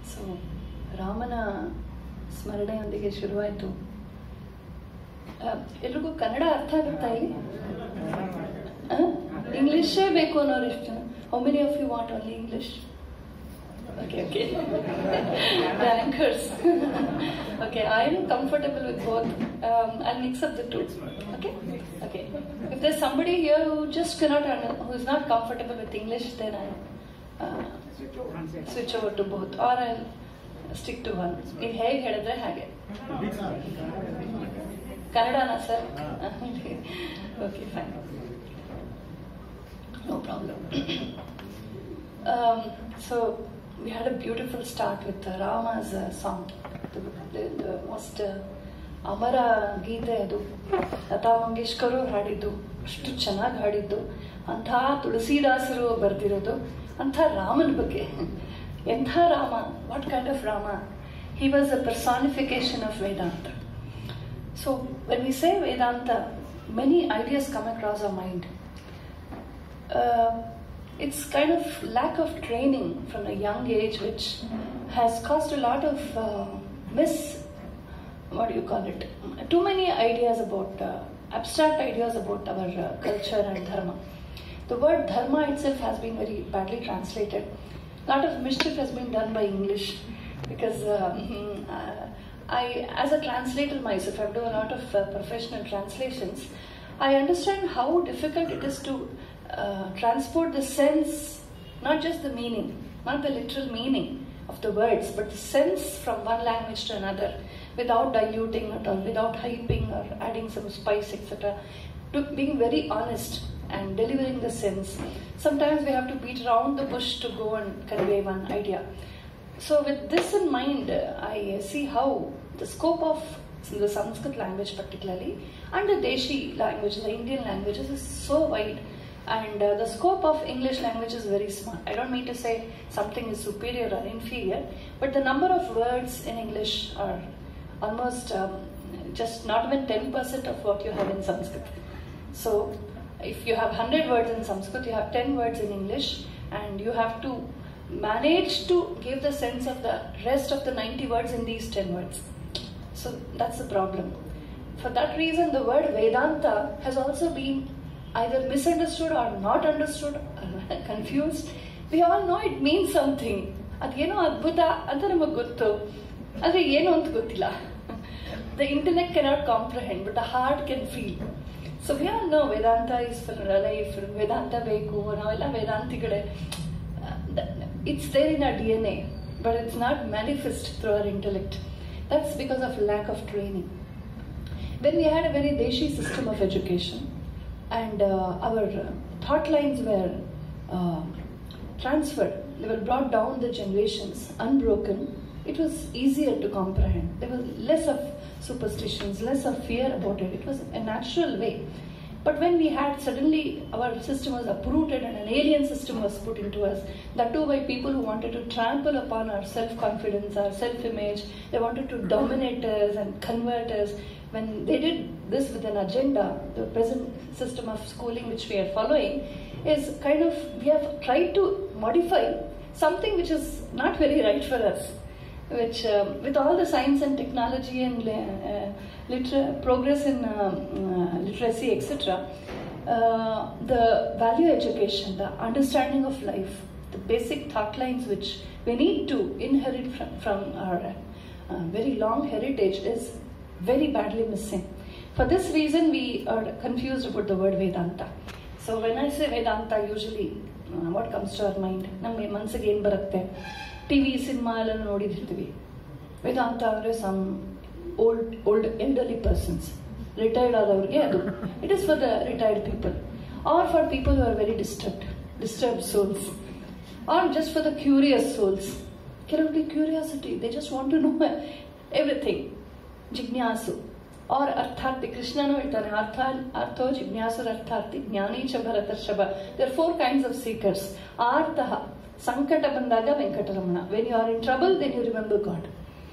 So ರಾಮನ ಸ್ಮರಣೆಯೊಂದಿಗೆ ಶುರುವಾಯಿತು ಎಲ್ರಿಗೂ ಕನ್ನಡ ಅರ್ಥ ಆಗುತ್ತಾ ಇಲ್ಲಿ ಇಂಗ್ಲಿಷೇ ಬೇಕು ಅನ್ನೋರು ಎಷ್ಟು ಜನ how many of you want only English okay okay rankers okay I am comfortable with both I mix up the two okay okay if there somebody here who just cannot who is not comfortable with English then I switch over to both or I stick to one ನೀವು ಹೇಗೆ ಹೇಳಿದ್ರೆ ಹಾಗೆ ಕನ್ನಡನಾ sir okay fine no problem. um, so we had a beautiful start with uh, Rama's uh, song, the, the, the most uh, ಅಮರ ಗೀತೆ ಅದು ಲತಾ ಮಂಗೇಶ್ಕರ್ ಅವ್ರು ಹಾಡಿದ್ದು ಅಷ್ಟು ಚೆನ್ನಾಗಿ ಹಾಡಿದ್ದು ಅಂಥ ತುಳಸಿದಾಸರು ಬರೆದಿರೋದು ಅಂಥ ರಾಮನ ಬಗ್ಗೆ ಎಂಥ Rama what kind of Rama he was a personification of Vedanta so when we say Vedanta many ideas come across a mind uh, it's kind of lack of training from a young age which has caused a lot of uh, mis what do you call it too many ideas about uh, abstract ideas about our uh, culture and dharma the word dharma itself has been very badly translated a lot of mischief has been done by english because um, uh, i as a translator myself i've done a lot of uh, professional translations i understand how difficult it is to uh, transport the sense, not just the meaning, not the literal meaning of the words, but the sense from one language to another without diluting it or without hyping or adding some spice, etc. To being very honest and delivering the sense. Sometimes we have to beat around the bush to go and convey one idea. So, with this in mind, uh, I see how the scope of the Sanskrit language, particularly, and the Deshi language, the Indian languages, is so wide and uh, the scope of english language is very small i don't mean to say something is superior or inferior but the number of words in english are almost um, just not even 10% of what you have in sanskrit so if you have 100 words in sanskrit you have 10 words in english and you have to manage to give the sense of the rest of the 90 words in these 10 words so that's the problem for that reason the word vedanta has also been either misunderstood or not understood or confused we all know it means something ಅದೇನೋ ಅದ್ಭುತ ಅಂತ ನಮಗೆ ಗೊತ್ತು ಆದರೆ ಏನು ಅಂತ ಗೊತ್ತಿಲ್ಲ the intellect cannot comprehend but the heart can feel so we all know Vedanta is for life Vedanta ಬೇಕು ನಾವೆಲ್ಲ ವೇದಾಂತಿಗಳೇ it's there in a D N A but it's not manifest through our intellect that's because of lack of training when we had a very desi system of education and uh, our uh, thought lines were uh, transferred. They were brought down the generations unbroken. It was easier to comprehend. There was less of superstitions, less of fear about it. It was a natural way. But when we had suddenly our system was uprooted and an alien system was put into us, that too by people who wanted to trample upon our self confidence, our self image, they wanted to dominate us and convert us. When they did this with an agenda, the present system of schooling which we are following is kind of, we have tried to modify something which is not very right for us. Which, um, with all the science and technology and uh, liter- progress in um, uh, literacy, etc., uh, the value education, the understanding of life, the basic thought lines which we need to inherit from, from our uh, very long heritage is very badly missing. For this reason, we are confused about the word Vedanta. So, when I say Vedanta, usually uh, what comes to our mind? ನಮಗೆ ಮನಸ್ಸಿಗೆ ಏನು ಬರುತ್ತೆ T V cinema ಎಲ್ಲ ನೋಡಿದಿರ್ತೀವಿ ವೇದಾಂತ ಅಂದರೆ some old old elderly persons retired ಆದವ್ರಿಗೆ ಅದು it is for the retired people or for people who are very disturbed disturb souls or just for the curious souls ಕೆಲವರಿಗೆ curiosity they just want to know everything ಜಿಜ್ಞಾಸು or ಅರ್ಥಾರ್ಥಿ ಕೃಷ್ಣನು ಹೇಳ್ತಾನೆ ಅರ್ಥ ಅರ್ಥೋ ಜಿಜ್ಞಾಸುರ ಅರ್ಥಾರ್ಥಿ ಜ್ಞಾನಿ ಚ ಭರತರ್ಷಭ there four kinds of seekers ಆರ್ತಃ ಸಂಕಟ ಬಂದಾಗ Venkataramana when you are in trouble then you remember god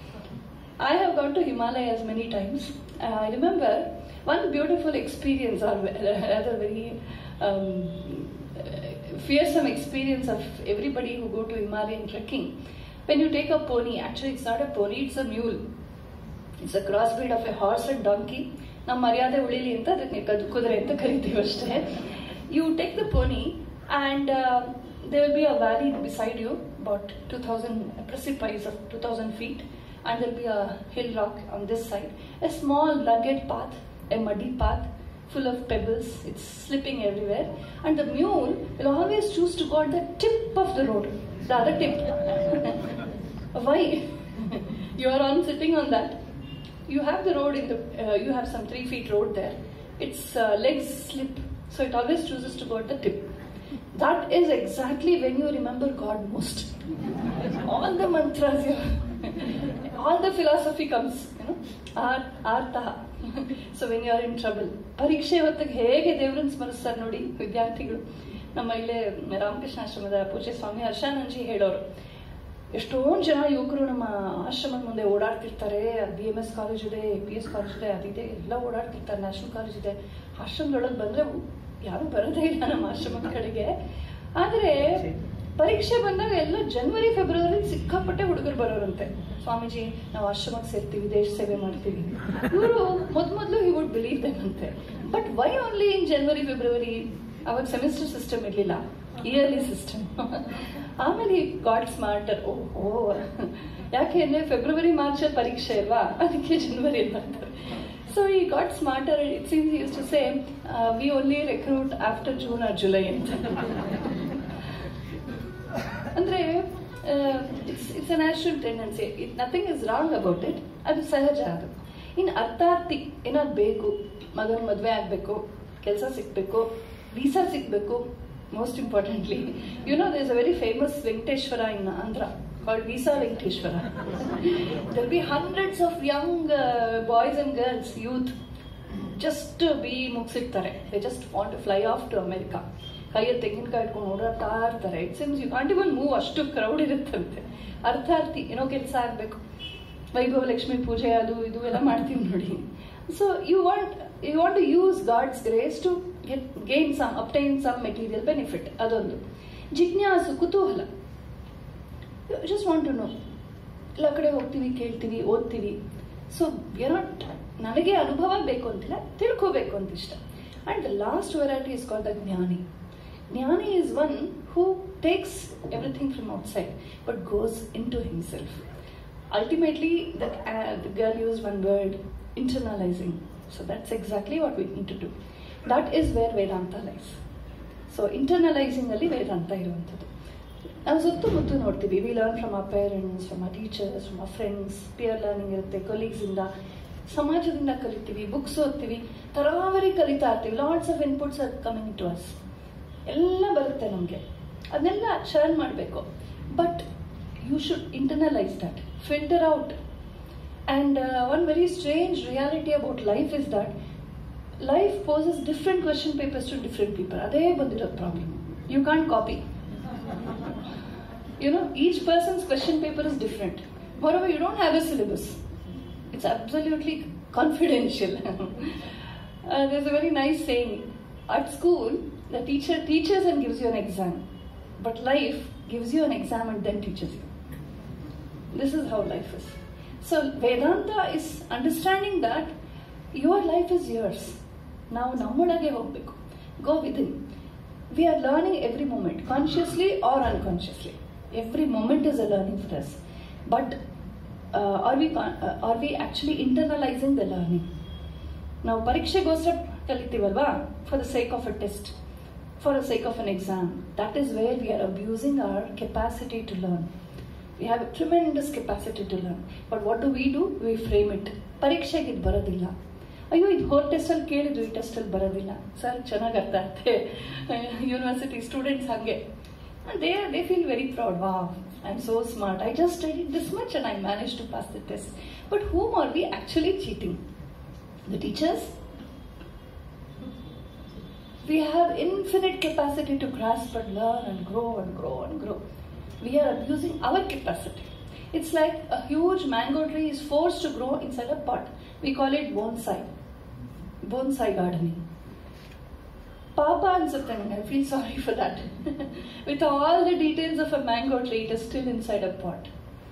I have gone to Himalayas many times. Uh, I remember one beautiful experience, or rather very um, fearsome experience of everybody who go to Himalayan trekking. When you take a pony actually it's not a pony it's a mule it's a cross breed of a horse and donkey ನಮ್ಮ ಮರ್ಯಾದೆ ಉಳಿಲಿ ಅಂತ ಅದಕ್ಕೆ ಕದ್- ಕುದುರೆ ಅಂತ ಕರಿತೀವಿ ಅಷ್ಟೇ you take the pony and there will be a valley beside you about 2000 precipice of 2000 feet and there will be a hill rock on this side a small rugged path a muddy path full of pebbles it's slipping everywhere and the mule will always choose to go at the tip of the road the other tip why you are on sitting on that you have the road in the uh, you have some three feet road there its uh, legs slip so it always chooses to go at the tip that is exactly when you remember god most all the mantras you all the philosophy comes you know ar artaha so when you are in trouble ಪರೀಕ್ಷೆ ಹೊತ್ತಿಗೆ ಹೇಗೆ ದೇವರನ್ನ ಸ್ಮರಿಸ್ತಾರೆ ನೋಡಿ ವಿದ್ಯಾರ್ಥಿಗಳು ನಮ್ಮ ಇಲ್ಲೇ ರಾಮಕೃಷ್ಣಾಶ್ರಮದ ಪೂಜ್ಯ ಸ್ವಾಮಿ ಹರ್ಷಾನಂದಜಿ ಹೇಳೋರು ಎಷ್ಟೊಂದು ಜನ ಯುವಕರು ನಮ್ಮ ಆಶ್ರಮದ ಮುಂದೆ ಓಡಾಡ್ತಿರ್ತಾರೆ ಬಿ ಎಮ್ ಎಸ್ ಕಾಲೇಜ್ ಇದೆ ಪಿ ಎಸ್ ಕಾಲೇಜ್ ಇದೆ ಅದಿದೆ ಎಲ್ಲ ಓಡಾಡ್ತಿರ್ತಾರೆ ನ್ಯಾಷನಲ್ ಕಾಲೇಜ್ ಇದೆ ಆಶ್ರಮದೊಳಗೆ ಬಂದ್ರೆ ಯಾರು ಬರೋದೇ ಇಲ್ಲ ನಮ್ಮ ಆಶ್ರಮದ ಕಡೆಗೆ ಆದ್ರೆ ಪರೀಕ್ಷೆ ಬಂದಾಗ ಎಲ್ಲ ಜನವರಿ ಫೆಬ್ರವರಿ ಸಿಕ್ಕಾಪಟ್ಟೆ ಹುಡುಗರು ಬರೋರಂತೆ ಸ್ವಾಮೀಜಿ ನಾವು ಆಶ್ರಮಕ್ಕೆ ಸೇರ್ತೀವಿ ದೇಶ ಸೇವೆ ಮಾಡ್ತೀವಿ ಇವರು ಮೊದ್ ಮೊದಲು ಹಿ ವುಡ್ ಬಿಲೀವ್ ದೆಮ್ ಅಂತೆ but why only in January February ಅವಾಗ ಸೆಮಿಸ್ಟರ್ ಸಿಸ್ಟಮ್ ಇರಲಿಲ್ಲ ಇಯರ್ಲಿ ಸಿಸ್ಟಮ್ ಆಮೇಲೆ ಗಾಡ್ ಸ್ಮಾರ್ಟರ್ ಓ ಓ ಯಾಕೆ ಅಂದ್ರೆ ಫೆಬ್ರವರಿ ಮಾರ್ಚ್ ಪರೀಕ್ಷೆ ಅಲ್ವಾ ಅದಕ್ಕೆ ಜನವರಿ ಬರ್ತಾರೆ ಸೊ ಈ god smarter it seems used to say we only recruit after June or July ಅಂತ ಅಂದ್ರೆ it's it's a natural tendency it nothing is wrong about it ಅದು ಸಹಜ ಅದು ಇನ್ನು ಅರ್ಥಾರ್ಥಿ ಏನಾದ್ರು ಬೇಕು ಮಗನ ಮದುವೆ ಆಗಬೇಕು ಕೆಲಸ ಸಿಕ್ಬೇಕು ವೀಸಾ ಸಿಕ್ಬೇಕು most importantly you know there's a very famous Venkateshwara in Andhra called visa Venkateshwara there be hundreds of young boys and girls youth just be ಮುಗಿಸಿರ್ತಾರೆ they just want to fly off to America ಕೈಯ ತೆಂಗಿನಕಾಯಿ ಇಟ್ಕೊಂಡು ಓಡಾಡ್ತಾ ಇರ್ತಾರೆ it seems you can't even move ಅಷ್ಟು crowd ಇರುತ್ತಂತೆ ಅರ್ಥಾರ್ಥಿ ಏನೋ ಕೆಲಸ ಆಗಬೇಕು ವೈಭವ ಲಕ್ಷ್ಮಿ ಪೂಜೆ ಅದು ಇದು ಎಲ್ಲ ಮಾಡ್ತೀವಿ ನೋಡಿ so you want you want to use God's grace to get gain some obtain some material benefit ಅದೊಂದು ಜಿಜ್ಞಾಸು ಕುತೂಹಲ ಜಸ್ಟ್ ವಾಂಟ್ ಟು ನೋ ಎಲ್ಲ ಕಡೆ ಹೋಗ್ತೀವಿ ಕೇಳ್ತೀವಿ ಓದ್ತೀವಿ ಸೊ ನಾಟ್ ನನಗೆ ಅನುಭವ ಬೇಕು ಅಂತಿಲ್ಲ ತಿಳ್ಕೋಬೇಕು ಅಂತ ಇಷ್ಟ and the last variety is called the jnani jnani is one who takes everything from outside but goes into himself ultimately the, uh, the girl used one word internalizing so that's exactly what we need to do that is where vedanta lies so internalizing ಅಲ್ಲಿ ವೇದಾಂತ ಇರುವಂಥದ್ದು ನಾವು ಸುತ್ತಮುತ್ತ ನೋಡ್ತೀವಿ we learn from uh parents from uh teachers from uh friends peer learning ಇರುತ್ತೆ colleagues ಇಂದ ಸಮಾಜದಿಂದ ಕಲಿತೀವಿ books ಓದ್ತೀವಿ ತರಾವರಿ ಕಲಿತಾ ಇರ್ತೀವಿ lots of inputs are coming to us ಎಲ್ಲ ಬರುತ್ತೆ ನಮಗೆ ಅದನ್ನೆಲ್ಲ ಶರ್ನ್ ಮಾಡಬೇಕು but you should internalize that, filter out. And uh, one very strange reality about life is that life poses different question papers to different people. ಅದೇ ಬಂದಿರೋ problem you can't copy you know each person's question paper is different moreover you don't have a syllabus it's absolutely confidential uh, there's a very nice saying at school the teacher teaches and gives you an exam but life gives you an exam and then teaches you this is how life is so vedanta is understanding that your life is yours ನಾವು ನಮ್ಮೊಳಗೆ ಹೋಗಬೇಕು go within we are learning every moment consciously or unconsciously every moment is a learning for us but are we are we actually internalizing the learning ನಾವು ಪರೀಕ್ಷೆಗೋಸ್ಕರ ಕಲಿತೀವಲ್ವಾ for the sake of a test for the sake of an exam that is where we are abusing our capacity to learn we have tremendous capacity to learn but what do we do we frame it ಪರೀಕ್ಷೆಗೆ ಇದು ಬರೋದಿಲ್ಲ ಅಯ್ಯೋ ಇದು ಹೋರ್ ಟೆಸ್ಟಲ್ಲಿ ಕೇಳಿದ್ರು ಈ ಟೆಸ್ಟಲ್ಲಿ ಬರೋದಿಲ್ಲ sir ಚೆನ್ನಾಗಿ ಅರ್ಥ ಆಗುತ್ತೆ ಯೂನಿವರ್ಸಿಟಿ ಸ್ಟೂಡೆಂಟ್ಸ್ ಹಾಗೆ they they feel very proud ವಾ I am so smart I just studied this much and I manage to pass the test but whom are we actually cheating the teachers we have infinite capacity to grasp and learn and grow and grow and grow. We are abusing our capacity. It's like a huge mango tree is forced to grow inside a pot. We call it bonsai. Bonsai gardening. Papa ಅನ್ಸುತ್ತೆ ನನಗೆ I feel sorry for that with all the details of a mango tree it is still inside a pot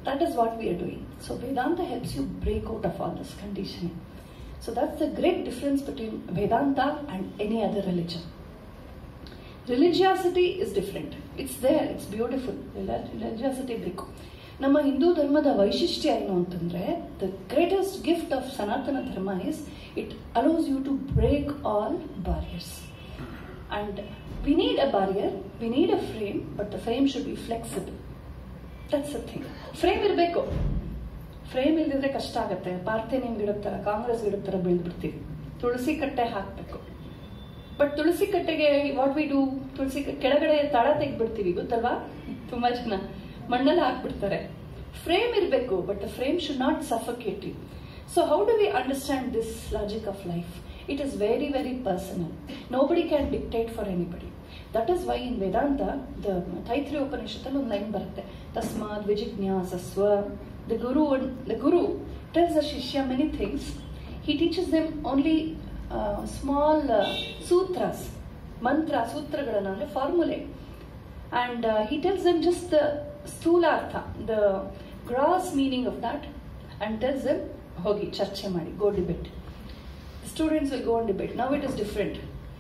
that is what we are doing. So Vedanta helps you break out of all this conditioning. So that's the great difference between Vedanta and any other religion. Religiosity is different it's there it's beautiful religiosity ಬೇಕು ನಮ್ಮ ಹಿಂದೂ ಧರ್ಮದ ವೈಶಿಷ್ಟ್ಯ ಏನು ಅಂತಂದ್ರೆ the greatest gift of Sanatana Dharma is it allows you to break all barriers and we need a barrier we need a frame but the frame should be flexible that's a thing frame ಇರಬೇಕು frame ಇಲ್ದಿದ್ರೆ ಕಷ್ಟ ಆಗುತ್ತೆ parthenium ಗಿಡದ ಥರ ಕಾಂಗ್ರೆಸ್ ಗಿಡದ ಥರ ಬೆಳೆದ್ಬಿಡ್ತೀವಿ ತುಳಸಿ ಕಟ್ಟೆ ಹಾಕಬೇಕು ಬಟ್ ತುಳಸಿ ಕಟ್ಟೆಗೆ ವಾಟ್ ವಿ ಡೂ ತುಳಸಿ ಕ- ಕೆಳಗಡೆ ತಳ ತೆಗ್ಬಿಡ್ತೀವಿ ಗೊತ್ತಲ್ವಾ ತುಂಬಾ ಜನ ಮಣ್ಣಲ್ಲಿ ಹಾಕ್ಬಿಡ್ತಾರೆ ಫ್ರೇಮ್ ಇರಬೇಕು but the frame should not suffocate you so how do we understand this logic of life it is very very personal nobody can dictate for anybody that is why in Vedanta the Taittiri ಉಪನಿಷತ್ತಲ್ಲಿ ಒಂದು line ಬರುತ್ತೆ ತಸ್ಮಾತ್ ವಿಜಿಜ್ಞಾಸಸ್ವ the guru the guru tells the shishya many things he teaches them only uh, small uh, sutras mantra ಸೂತ್ರಗಳನ್ನು ಅಂದರೆ formulae and he tells them just the sthulartha the gross meaning of that and tells them ಹೋಗಿ ಚರ್ಚೆ ಮಾಡಿ go debate students will go on debate now it is different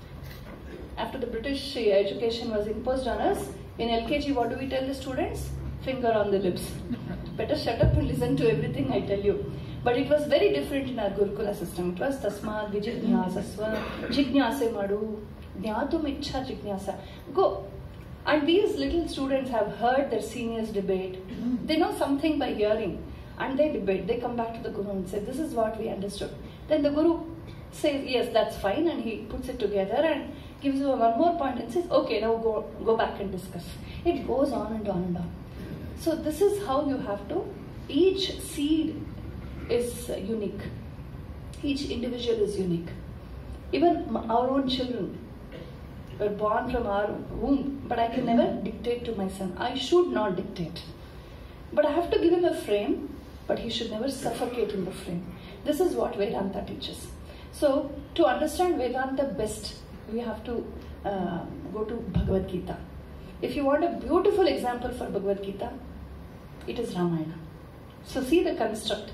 after the British education was imposed on us, in LKG, what do we tell the students? Finger on the lips. Better shut up and listen to everything I tell you. But it was very different in our Gurukula system. It was tasmad vijijnasasva, jignase madu, jnatum ichha jignasa. Go. And these little students have heard their seniors debate. They know something by hearing. And they debate. They come back to the Guru and say, This is what we understood. Then the Guru says, Yes, that's fine. And he puts it together and gives you one more point and says, Okay, now go, go back and discuss. It goes on and on and on. So, this is how you have to, each seed is uh, unique, each individual is unique. Even m- our own children were born from our womb, but I can never dictate to my son. I should not dictate. But I have to give him a frame, but he should never suffocate in the frame. This is what Vedanta teaches. So, to understand Vedanta best, we have to uh, go to Bhagavad Gita. If you want a beautiful example for Bhagavad Gita, it is Ramayana. So, see the construct.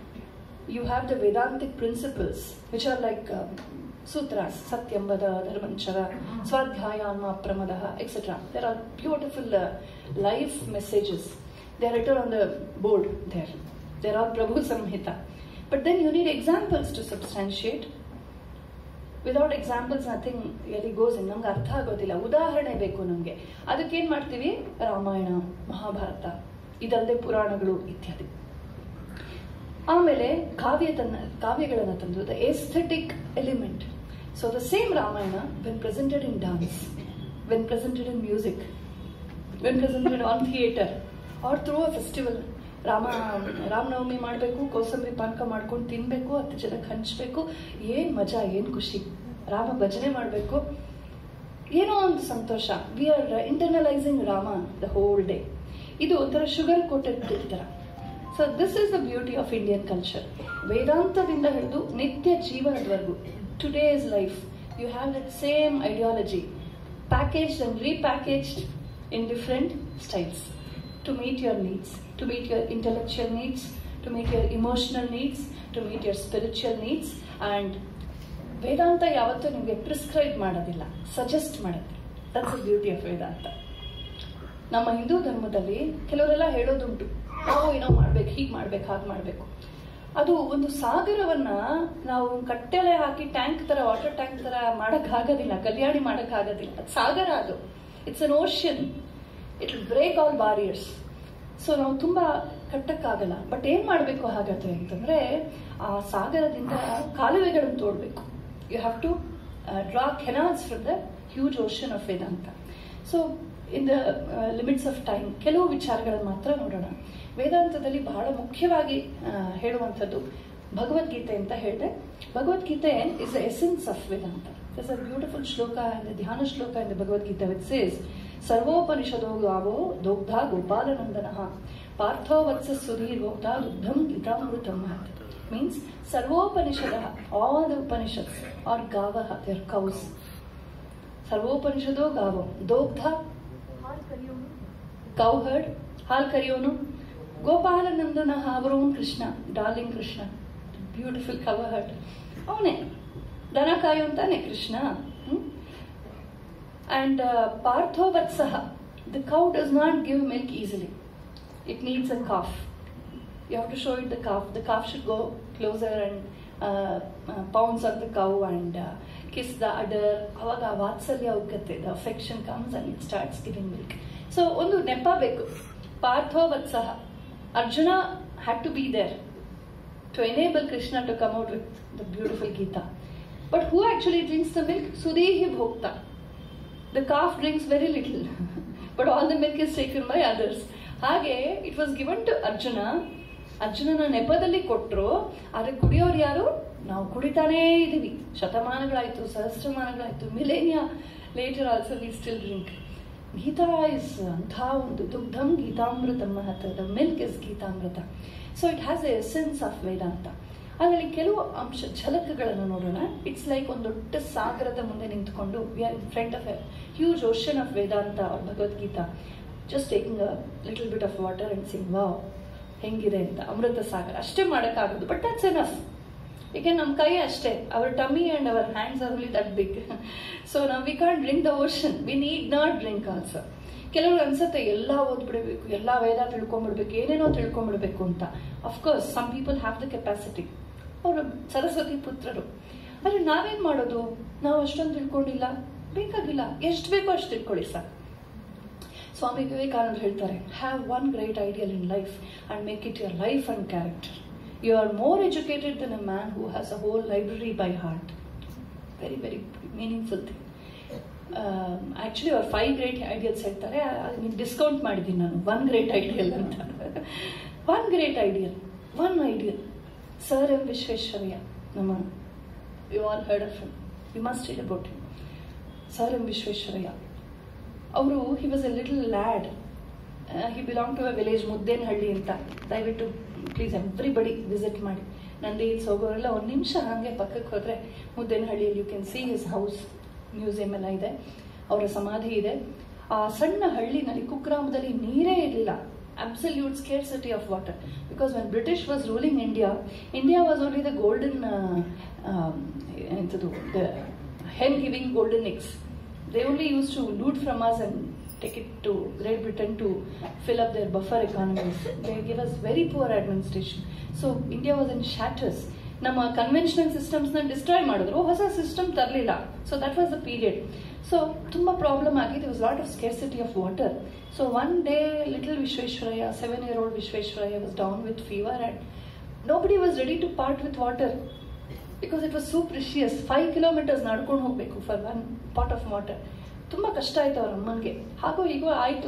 You have the Vedantic principles, which are like um, sutras, Satyam Vada, Dharmanchara, Swadhyaya, Anma Pramadaha, etc. There are beautiful uh, life messages. They are written on the board there. They are Prabhu Samhita. But then you need examples to substantiate. Without examples nothing ಎಲ್ಲಿ goes in ನಮ್ಗೆ ಅರ್ಥ ಆಗೋದಿಲ್ಲ ಉದಾಹರಣೆ ಬೇಕು ನಮಗೆ ಅದಕ್ಕೆ ಏನ್ ಮಾಡ್ತೀವಿ ರಾಮಾಯಣ ಮಹಾಭಾರತ ಇದಲ್ಲದೆ ಪುರಾಣಗಳು ಇತ್ಯಾದಿ ಆಮೇಲೆ ಕಾವ್ಯ ತನ್ನ ಕಾವ್ಯಗಳನ್ನು ತಂದು the aesthetic element so the same Ramayana when presented in dance when presented in music when presented on theatre or through a festival Rama Ramanavami ಮಾಡಬೇಕು ಕೋಸಂಬರಿ ಪಾನಕ ಮಾಡ್ಕೊಂಡು ತಿನ್ಬೇಕು ಹತ್ತು ಜನಕ್ಕೆ ಹಂಚ್ಬೇಕು ಏನ್ ಮಜಾ ಏನ್ ಖುಷಿ ರಾಮ ಭಜನೆ ಮಾಡಬೇಕು ಏನೋ ಒಂದು ಸಂತೋಷ we are internalizing Rama the whole day ಇದು ಒಂಥರ ಶುಗರ್ ಕೋಟೆಡ್ ಥರ so this is the beauty of Indian culture ವೇದಾಂತದಿಂದ ಹಿಡಿದು ನಿತ್ಯ ಜೀವನದವರೆಗೂ today's life you have that same ideology packaged and repackaged in different styles to meet your needs, to meet your intellectual needs, to meet your emotional needs, to meet your spiritual needs. And Vedanta ಯಾವತ್ತೂ ನಿಮಗೆ prescribe ಮಾಡೋದಿಲ್ಲ suggest ಮಾಡುತ್ತೆ that's the beauty of Vedanta ನಮ್ಮ ಹಿಂದೂ ಧರ್ಮದಲ್ಲಿ ಕೆಲವರೆಲ್ಲ ಹೇಳೋದುಂಟು ನಾವು ಏನೋ ಮಾಡ್ಬೇಕು ಹೀಗೆ ಮಾಡ್ಬೇಕು ಹಾಗೆ ಮಾಡ್ಬೇಕು ಅದು ಒಂದು ಸಾಗರವನ್ನ ನಾವು ಕಟ್ಟೆಲೆ ಹಾಕಿ ಟ್ಯಾಂಕ್ ತರ ವಾಟರ್ ಟ್ಯಾಂಕ್ ತರ ಮಾಡಕ್ ಆಗೋದಿಲ್ಲ ಕಲ್ಯಾಣಿ ಮಾಡಕ್ ಆಗೋದಿಲ್ಲ ಅದು ಸಾಗರ ಅದು it's an ocean it will break all barriers so ನಾವು ತುಂಬಾ ಕಟ್ಟಕ್ಕಾಗಲ್ಲ ಬಟ್ ಏನ್ ಮಾಡಬೇಕು ಹಾಗಾದ್ರೆ ಅಂತಂದ್ರೆ ಆ ಸಾಗರದಿಂದ ಕಾಲುವೆಗಳನ್ನು ತೋಡ್ಬೇಕು you have to draw canals from the huge ocean of Vedanta so in the limits of time ಕೆಲವು ವಿಚಾರಗಳನ್ನು ಮಾತ್ರ ನೋಡೋಣ ವೇದಾಂತದಲ್ಲಿ ಬಹಳ ಮುಖ್ಯವಾಗಿ ಆ, ಹೇಳುವಂಥದ್ದು ಭಗವದ್ಗೀತೆ ಅಂತ ಹೇಳಿದೆ Bhagavadgita is the essence of Vedanta There's a beautiful shloka in the Dhyana shloka in the Bhagavad Gita which says, ಸರ್ವೋಪನಿಷದೋ ಗಾವೋ ದೋಗ್ಧ ಗೋಪಾಲನಂದನ ಪಾರ್ಥೋ ವತ್ಸ ಸುಧೀರ್ ಗೋಪ್ತ ದುಗ್ಧಂ ಗೀತಾಮೃತಂ ಮಹತ್ ಮೀನ್ಸ್ ಸರ್ವೋಪನಿಷದ ಆಲ್ ದ ಉಪನಿಷತ್ಸ್ ಆರ್ ಗಾವ ದೇರ್ ಕೌಸ್ ಸರ್ವೋಪನಿಷದೋ ಗಾವೋ ದೋಗ್ಧ ಕೌ ಹರ್ಡ್ ಹಾಲ್ ಕರಿಯೋನು Gopalanandana our own Krishna darling Krishna beautiful cowherd ಅವನೇ ದನ ಕಾಯುವಂತಾನೆ ಕೃಷ್ಣ ಅಂಡ್ ಪಾರ್ಥೋವತ್ಸಹ the cow does not give milk easily it needs a calf you have to show it the calf. The calf should go closer and uh, uh, pounce on the cow and uh, kiss the udder. ಅವಾಗ ಆ ವಾತ್ಸಲ್ಯ ಉಕ್ಕತ್ತೆ the affection comes and it starts giving milk so ಒಂದು ನೆಪ ಬೇಕು ಪಾರ್ಥೋವತ್ಸಹ Arjuna had to be there to enable Krishna to come out with the beautiful Gita but who actually drinks the milk ಸುದೀಹಿ ಭೋಕ್ತ the calf drinks very little but all the milk is taken by others ಹಾಗೆ it was given to Arjuna ಅರ್ಜುನನ ನೆಪದಲ್ಲಿ ಕೊಟ್ಟರು ಆದ್ರೆ ಕುಡಿಯೋರು ಯಾರು ನಾವು ಕುಡಿತಾನೇ ಇದೀವಿ ಶತಮಾನಗಳಾಯ್ತು ಸಹಸ್ರಮಾನಗಳಾಯ್ತು millennia later also we still drink Gita is ಅಂಥ ಒಂದು ದುಗ್ಧಂ ಗೀತಾಮೃತ ಮಹತ್ the milk is Gitamrita so it has a essence of Vedanta ಅದರಲ್ಲಿ ಕೆಲವು ಅಂಶ ಝಲಕ್ಗಳನ್ನು ನೋಡೋಣ ಇಟ್ಸ್ ಲೈಕ್ ಒಂದು ದೊಡ್ಡ ಸಾಗರದ ಮುಂದೆ ನಿಂತ್ಕೊಂಡು we are in front of a huge ocean of Vedanta or Bhagavadgita just taking a little bit of water and sing wow ಹೆಂಗಿದೆ ಅಂತ ಅಮೃತ ಸಾಗರ ಅಷ್ಟೇ ಮಾಡೋಕ್ಕಾಗೋದು ಬಟ್ ದಟ್ಸ್ ಎನಫ್ ಈಗ ನಮ್ಮ ಕೈ ಅಷ್ಟೇ our tummy and our hands are only that big so ನಾವು we can't drink the ocean we need not drink also ಕೆಲವರು ಅನ್ಸುತ್ತೆ ಎಲ್ಲ ಓದ್ಬಿಡ್ಬೇಕು ಎಲ್ಲ ವೇದ ತಿಳ್ಕೊಂಡ್ಬಿಡ್ಬೇಕು ಏನೇನೋ ತಿಳ್ಕೊಂಡ್ಬಿಡ್ಬೇಕು ಅಂತ of course some people have the capacity ಅವರು ಸರಸ್ವತಿ ಪುತ್ರರು ಆದರೆ ನಾವೇನ್ ಮಾಡೋದು ನಾವು ಅಷ್ಟೊಂದು ತಿಳ್ಕೊಂಡಿಲ್ಲ ಬೇಕಾಗಿಲ್ಲ ಎಷ್ಟು ಬೇಕೋ ಅಷ್ಟು ತಿಳ್ಕೊಳ್ಳಿ ಸರ್ ಸ್ವಾಮಿ ವಿವೇಕಾನಂದ ಹೇಳ್ತಾರೆ have one great ideal in life and make it your life and character you are more educated than a man who has a whole library by heart very very meaningful thing actually ಅವ್ರು five great ideals ಹೇಳ್ತಾರೆ ನೀವು discount ಮಾಡಿದ್ದೀನಿ ನಾನು one great ideal ಅಂತ one great ideal one ideal Sir M Visvesvaraya ನಮ್ಮ you all heard of you must read about him Sir M Visvesvaraya ಅವರು he was a little lad he belong to a village Muddenahalli ಅಂತ ದಯವಿಟ್ಟು please everybody visit ಮಾಡಿ Nandi hills ಹೋಗೋರೆಲ್ಲ ಒಂದು ನಿಮಿಷ ಹಾಗೆ ಪಕ್ಕಕ್ಕೆ ಹೋದರೆ ಮುದ್ದೇನಹಳ್ಳಿಯಲ್ಲಿ you can see his house museum ಎಲ್ಲ ಇದೆ ಅವರ ಸಮಾಧಿ ಇದೆ ಆ ಸಣ್ಣ ಹಳ್ಳಿನಲ್ಲಿ ಕುಗ್ರಾಮದಲ್ಲಿ ನೀರೇ ಇರಲಿಲ್ಲ absolute scarcity of water because when British was ruling India India was only the golden ಎಂಥದ್ದು the hen giving golden eggs they only used to loot from us and take it to Great Britain to fill up their buffer economies. They gave us very poor administration. So India was in shatters. ನಮ್ಮ conventional ಸಿಸ್ಟಮ್ಸ್ನ destroy ಮಾಡಿದ್ರು ಹೊಸ system ತರಲಿಲ್ಲ so that was the period so ತುಂಬ problem ಆಗಿದೆ was lot of scarcity of water so one day little Visvesvaraya seven year old Visvesvaraya was down with fever and nobody was ready to part with water because it was so precious five kilometres ನಡ್ಕೊಂಡು ಹೋಗಬೇಕು for one pot of water ತುಂಬ ಕಷ್ಟ ಆಯ್ತು ಅವ್ರ ಅಮ್ಮನಿಗೆ ಹಾಗೂ ಹೀಗೂ ಆಯಿತು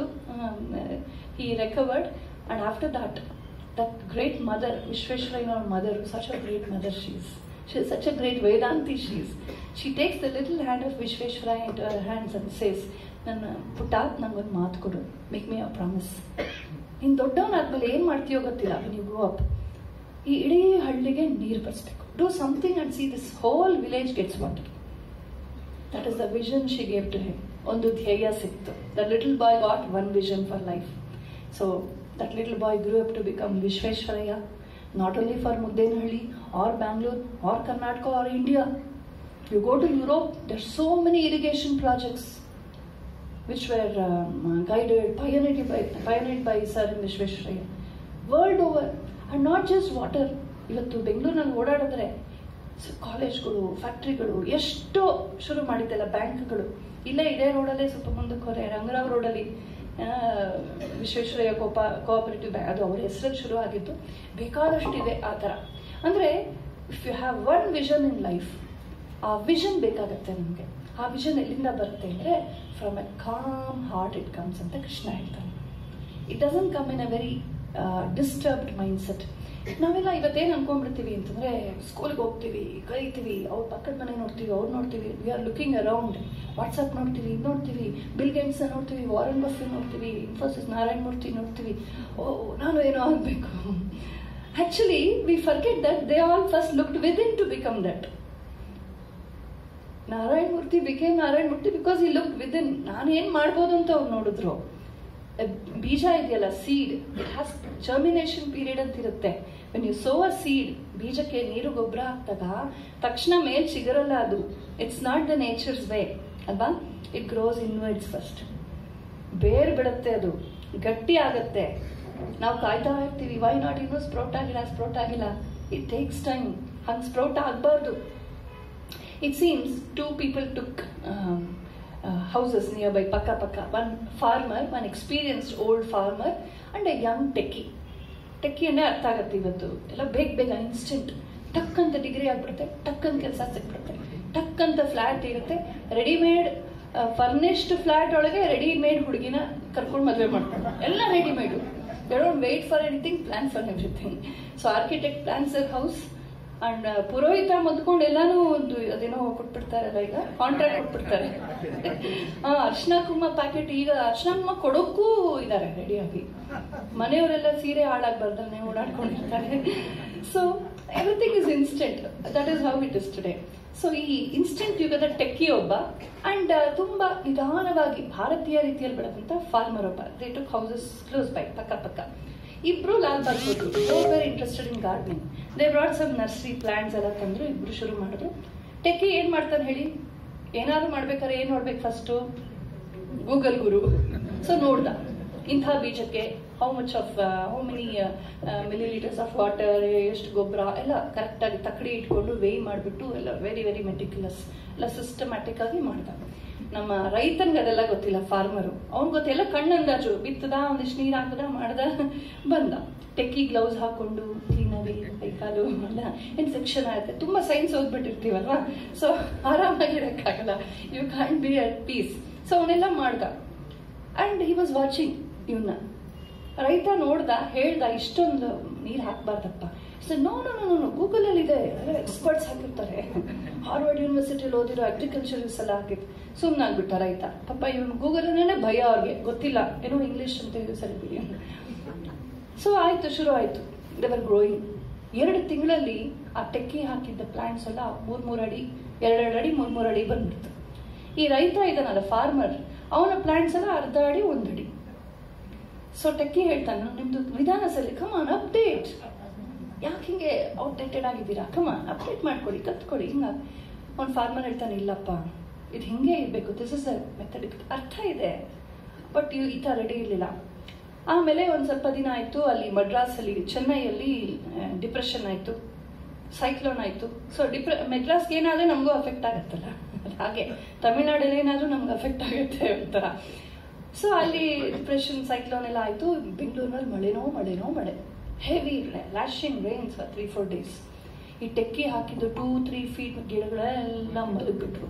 ಹಿ recovered and after that that great mother ವಿಶ್ವೇಶ್ವರಯ್ಯನ ಅವ್ರ mother such a great mother she's she such a great Vedanti she's she takes the little hand of Visvesvaraya into ಅವರ್ ಹ್ಯಾಂಡ್ಸ್ ಅಂಡ್ ಸೇಸ್ ನನ್ನ ಪುಟ್ಟ ನಂಗೊಂದು ಮಾತು ಕೊಡು ಮೇಕ್ ಮಿ ಅ ಪ್ರಾಮಿಸ್ ನೀನು ದೊಡ್ಡವನಾದ್ಮೇಲೆ ಏನು ಮಾಡ್ತೀಯೋ ಗೊತ್ತಿಲ್ಲ ನೀವು ಗ್ರೋ ಅಪ್ ಈ ಇಡೀ ಹಳ್ಳಿಗೆ ನೀರು ಬರ್ಸ್ಬೇಕು do something and see this whole village gets water that is the vision she gave to him ಒಂದು ಧ್ಯೇಯ ಸಿಕ್ತು the little boy got one vision for life so that little boy grew up to become Visvesvaraya not only for Muddenahalli or Bangalore or Karnataka or India you go to Europe there so many irrigation projects which were um, guided, pioneered by, pioneered by Sir M. Vishweshwaraya. World over. And not just water. ಇವತ್ತು ಬೆಂಗಳೂರಿನಲ್ಲಿ ಓಡಾಡಿದ್ರೆ ಕಾಲೇಜ್ಗಳು ಫ್ಯಾಕ್ಟ್ರಿಗಳು ಎಷ್ಟೋ ಶುರು ಮಾಡಿದ್ದೆಲ್ಲ ಬ್ಯಾಂಕ್ಗಳು ಇಲ್ಲೇ ಇದೇ ರೋಡಲ್ಲೇ ಸ್ವಲ್ಪ ಮುಂದಕ್ಕೆ ಹೊರೆ ರಂಗರಾವ್ ರೋಡಲ್ಲಿ ಆ, ವಿಶ್ವೇಶ್ವರಯ್ಯ ಕೋಪ ಕೋಆಪರೇಟಿವ್ ಬ್ಯಾಂಕ್ ಅದು ಅವ್ರ ಹೆಸರಲ್ಲಿ ಶುರು ಆಗಿತ್ತು ಬೇಕಾದಷ್ಟಿದೆ ಆ ಥರ ಅಂದರೆ if you have one vision in life ಆ ವಿಷನ್ ಬೇಕಾಗತ್ತೆ ನಮಗೆ ಆ ವಿಷನ್ ಎಲ್ಲಿಂದ ಬರುತ್ತೆ ಅಂದರೆ from a calm heart it comes ಅಂತ ಕೃಷ್ಣ ಹೇಳ್ತಾನೆ it doesn't come in a very disturbed mind set ನಾವೆಲ್ಲ ಇವತ್ತೇನು ಅನ್ಕೊಂಡ್ಬಿಡ್ತೀವಿ ಅಂತಂದರೆ ಸ್ಕೂಲ್ಗೆ ಹೋಗ್ತೀವಿ ಕಲಿತೀವಿ ಅವ್ರ ಪಕ್ಕದ ಮನೆ ನೋಡ್ತೀವಿ ಅವ್ರು ನೋಡ್ತೀವಿ we are looking around WhatsApp ನೋಡ್ತೀವಿ ಇದು ನೋಡ್ತೀವಿ ಬಿಲ್ ಗೇಟ್ಸ್ ನೋಡ್ತೀವಿ ವಾರನ್ ಬಫೆ ನೋಡ್ತೀವಿ ಇನ್ಫೋಸಿಸ್ ನಾರಾಯಣ ಮೂರ್ತಿ ನೋಡ್ತೀವಿ ಓ ನಾನು ಏನೋ ಆಗಬೇಕು actually we forget that they all first looked within to become that Narayana Murthy became Narayana Murthy because ಈ ಲುಕ್ ವಿದಿನ್ ನಾನು ಏನು ಮಾಡ್ಬೋದು ಅಂತ ಅವ್ರು ನೋಡಿದ್ರು ಬೀಜ ಇದೆಯಲ್ಲ seed it has germination period ಅಂತ ಇರುತ್ತೆ when you sow a seed ಬೀಜಕ್ಕೆ ನೀರು ಗೊಬ್ಬರ ಹಾಕಿದಾಗ ತಕ್ಷಣ ಮೇಲ್ ಸಿಗರಲ್ಲ ಅದು it's not the nature's way ಅಲ್ವಾ ಇಟ್ ಗ್ರೋಸ್ ಇನ್ವರ್ಡ್ಸ್ ಫಸ್ಟ್ ಬೇರ್ ಬಿಡುತ್ತೆ ಅದು ಗಟ್ಟಿ ಆಗತ್ತೆ ನಾವು ಕಾಯ್ತಾ ಇರ್ತೀವಿ ವೈ ನಾಟ್ ಇನ್ನೂ ಸ್ಪ್ರೌಟ್ ಆಗಿಲ್ಲ ಸ್ಪ್ರೌಟ್ ಆಗಿಲ್ಲ ಇಟ್ ಟೇಕ್ಸ್ ಟೈಮ್ ಹಂಗೆ ಸ್ಪ್ರೌಟ್ ಆಗಬಾರ್ದು it seems two people took houses near by ಪಕ್ಕ ಪಕ್ಕ one farmer one experienced old farmer and a young techie techie ಅಂದರೆ ಅರ್ಥ ಆಗುತ್ತೆ ಇವತ್ತು ಎಲ್ಲ ಬೇಗ ಬೇಗ ಇನ್ಸ್ಟೆಂಟ್ ಟಕ್ ಅಂತ ಡಿಗ್ರಿ ಆಗ್ಬಿಡುತ್ತೆ ಟಕ್ ಅಂತ ಕೆಲಸ ಸಿಕ್ಬಿಡುತ್ತೆ ಟಕ್ ಅಂತ ಫ್ಲಾಟ್ ಇರುತ್ತೆ ರೆಡಿಮೇಡ್ ಫರ್ನಿಶ್ಡ್ ಫ್ಲಾಟ್ ಒಳಗೆ ರೆಡಿಮೇಡ್ ಹುಡುಗಿನ ಕರ್ಕೊಂಡು ಮದುವೆ ಮಾಡ್ತಾರೆ ಎಲ್ಲ readymade they don't wait for anything plan for everything so architect plans our house and ಪುರೋಹಿತ ಮೊದ್ಕೊಂಡು ಎಲ್ಲಾನು ಒಂದು ಅದೇನೋ ಕೊಟ್ಬಿಡ್ತಾರಲ್ಲ ಈಗ ಕಾಂಟ್ರಾಕ್ಟ್ ಕೊಟ್ಬಿಡ್ತಾರೆ ಆ ಅರ್ಶಿನ ಕುಂಕುಮ ಪ್ಯಾಕೆಟ್ ಈಗ ಅರ್ಶಿನ ಕುಂಕುಮ ಕೊಡೋಕ್ಕೂ ಇದ್ದಾರೆ ರೆಡಿಯಾಗಿ ಮನೆಯವರೆಲ್ಲ ಸೀರೆ ಹಾಳಾಗ್ಬಾರ್ದನ್ನೇ ಓಡಾಡ್ಕೊಂಡಿರ್ತಾರೆ so everything is instant that is how it is today so ಈ ಇನ್ಸ್ಟೆಂಟ್ ಯುಗದ ಟೆಕ್ಕಿ ಒಬ್ಬ ಅಂಡ್ ತುಂಬಾ ನಿಧಾನವಾಗಿ ಭಾರತೀಯ ರೀತಿಯಲ್ಲಿ ಬೆಳೆದಂತ ಫಾರ್ಮರ್ ಒಬ್ಬ they took houses close by ಪಕ್ಕ ಪಕ್ಕ ಇಬ್ರು ಲಾಲ್ ಬಾಗ್ ಹೋದ್ರು very interested in gardening they brought some nursery plants ಎಲ್ಲ ತಂದ್ರು ಇಬ್ರು ಶುರು ಮಾಡಿದ್ರು ಟೆಕ್ಕಿ ಏನ್ ಮಾಡ್ತಾನೆ ಹೇಳಿ ಏನಾದ್ರು ಮಾಡ್ಬೇಕಾದ್ರೆ ಏನ್ ನೋಡ್ಬೇಕು ಫಸ್ಟು ಗೂಗಲ್ ಗುರು ಸೊ ನೋಡ್ದ ಇಂಥ ಬೀಜಕ್ಕೆ how much of how many millilitres of water ಎಷ್ಟು ಗೊಬ್ಬರ ಎಲ್ಲ ಕರೆಕ್ಟಾಗಿ ತಕ್ಕಡಿ ಇಟ್ಕೊಂಡು ವೇಯ್ ಮಾಡಿಬಿಟ್ಟು ಎಲ್ಲ ವೆರಿ ವೆರಿ ಮೆಟಿಕ್ಯುಲಸ್ ಎಲ್ಲ ಸಿಸ್ಟಮ್ಯಾಟಿಕ್ ಆಗಿ ಮಾಡ್ದ ನಮ್ಮ ರೈತನ್ಗೆ ಅದೆಲ್ಲ ಗೊತ್ತಿಲ್ಲ ಫಾರ್ಮರು ಅವ್ನ್ ಗೊತ್ತಿಲ್ಲ ಕಣ್ಣಂದಾಜು ಬಿತ್ತದ ಒಂದಿಷ್ಟು ನೀರು ಹಾಕದ ಮಾಡ್ದ ಬಂದ ಟೆಕ್ಕಿ ಗ್ಲೌಸ್ ಹಾಕೊಂಡು ಕ್ಲೀನಾಗಿ ಕೈಕಾಲು ಎಲ್ಲ ಇನ್ಫೆಕ್ಷನ್ ಆಗುತ್ತೆ ತುಂಬಾ ಸೈನ್ಸ್ ಓದ್ಬಿಟ್ಟಿರ್ತೀವಲ್ವಾ ಸೊ ಆರಾಮಾಗಿರಕ್ಕಾಗಲ್ಲ you can be at peace so ಅವನೆಲ್ಲ ಮಾಡ್ದ ಅಂಡ್ ಹಿ ವಾಸ್ ವಾಚಿಂಗ್ ಇವನ್ನ ರೈತ ನೋಡ್ದ ಹೇಳ್ದ ಇಷ್ಟೊಂದು ನೀರು ಹಾಕ್ಬಾರ್ದಪ್ಪ sir no no no no Google ಅಲ್ಲಿ ಇದೆ ಎಕ್ಸ್ಪರ್ಟ್ಸ್ ಹಾಕಿರ್ತಾರೆ ಹಾರ್ವರ್ಡ್ ಯೂನಿವರ್ಸಿಟಿಲಿ ಓದಿರೋ ಅಗ್ರಿಕಲ್ಚರ್ಸ್ ಎಲ್ಲ ಹಾಕಿತ್ತು ಸುಮ್ಮನಾಗ್ಬಿಟ್ಟ ರೈತ ಪಾಪ ಇವನು ಗೂಗಲ್ ಭಯ ಅವ್ರಿಗೆ ಗೊತ್ತಿಲ್ಲ ಏನೋ ಇಂಗ್ಲಿಷ್ ಅಂತ ಹೇಳಿ ಸರಿ ಬಿಡಿ ಸೊ ಆಯ್ತು ಶುರು ಆಯ್ತು ದೇವರ್ ಗ್ರೋಯಿಂಗ್ ಎರಡು ತಿಂಗಳಲ್ಲಿ ಆ ಟೆಕ್ಕಿ ಹಾಕಿದ್ದ ಪ್ಲಾಂಟ್ಸ್ ಎಲ್ಲ ಮೂರ್ ಮೂರ್ ಅಡಿ ಎರಡೆರಡು ಅಡಿ ಮೂರ್ ಮೂರ್ ಅಡಿ ಬಂದ್ಬಿಡ್ತು ಈ ರೈತ ಇದಾನಲ್ಲ ಫಾರ್ಮರ್ ಅವನ ಪ್ಲಾಂಟ್ಸ್ ಎಲ್ಲ ಅರ್ಧ ಅಡಿ ಒಂದಡಿ ಸೊ ಟೆಕ್ಕಿ ಹೇಳ್ತಾನೆ ನಿಮ್ದು ವಿಧಾನ ಸರಿ ಕಮಾನ್ ಅಪ್ಡೇಟ್ ಯಾಕೆ ಹಿಂಗೆ ಔಟ್ಡೇಟೆಡ್ ಆಗಿದ್ದೀರಾ ಕಮಾನ್ ಅಪ್ಡೇಟ್ ಮಾಡ್ಕೊಳ್ಳಿ ಕತ್ಕೊಳ್ಳಿ ಹಿಂಗ ಅವ್ನ ಫಾರ್ಮರ್ ಹೇಳ್ತಾನೆ ಇಲ್ಲಪ್ಪ ಇದು ಹಿಂಗೆ ಇರಬೇಕು ದಿಸ್ ಇಸ್ ಅ ಮೆಥಡಿಕ್ ಅರ್ಥ ಇದೆ ಬಟ್ ಈ ಥರ ರೆಡಿ ಇರಲಿಲ್ಲ ಆಮೇಲೆ ಒಂದು ಸ್ವಲ್ಪ ದಿನ ಆಯಿತು ಅಲ್ಲಿ ಮಡ್ರಾಸಲ್ಲಿ ಚೆನ್ನೈಯಲ್ಲಿ ಡಿಪ್ರೆಷನ್ ಆಯಿತು ಸೈಕ್ಲೋನ್ ಆಯಿತು ಸೊ ಡಿಪ್ರೆ ಮೆಡ್ರಾಸ್ಗೆ ಏನಾದರೆ ನಮಗೂ ಅಫೆಕ್ಟ್ ಆಗುತ್ತಲ್ಲ ಹಾಗೆ ತಮಿಳ್ನಾಡಲ್ಲಿ ಏನಾದರೂ ನಮ್ಗೆ ಅಫೆಕ್ಟ್ ಆಗುತ್ತೆ ಒಂಥರ ಸೊ ಅಲ್ಲಿ ಡಿಪ್ರೆಷನ್ ಸೈಕ್ಲೋನ್ ಎಲ್ಲ ಆಯಿತು ಬೆಂಗಳೂರಿನಲ್ಲಿ ಮಳೆನೋ ಮಳೆನೋ ಮಳೆ heavy lashing rains three four days ಈ ಟೆಕ್ಕಿ ಹಾಕಿದ್ದು ಟೂ ತ್ರೀ ಫೀಟ್ ಗಿಡಗಳೆಲ್ಲ ಮಲಗ್ಬಿಟ್ರು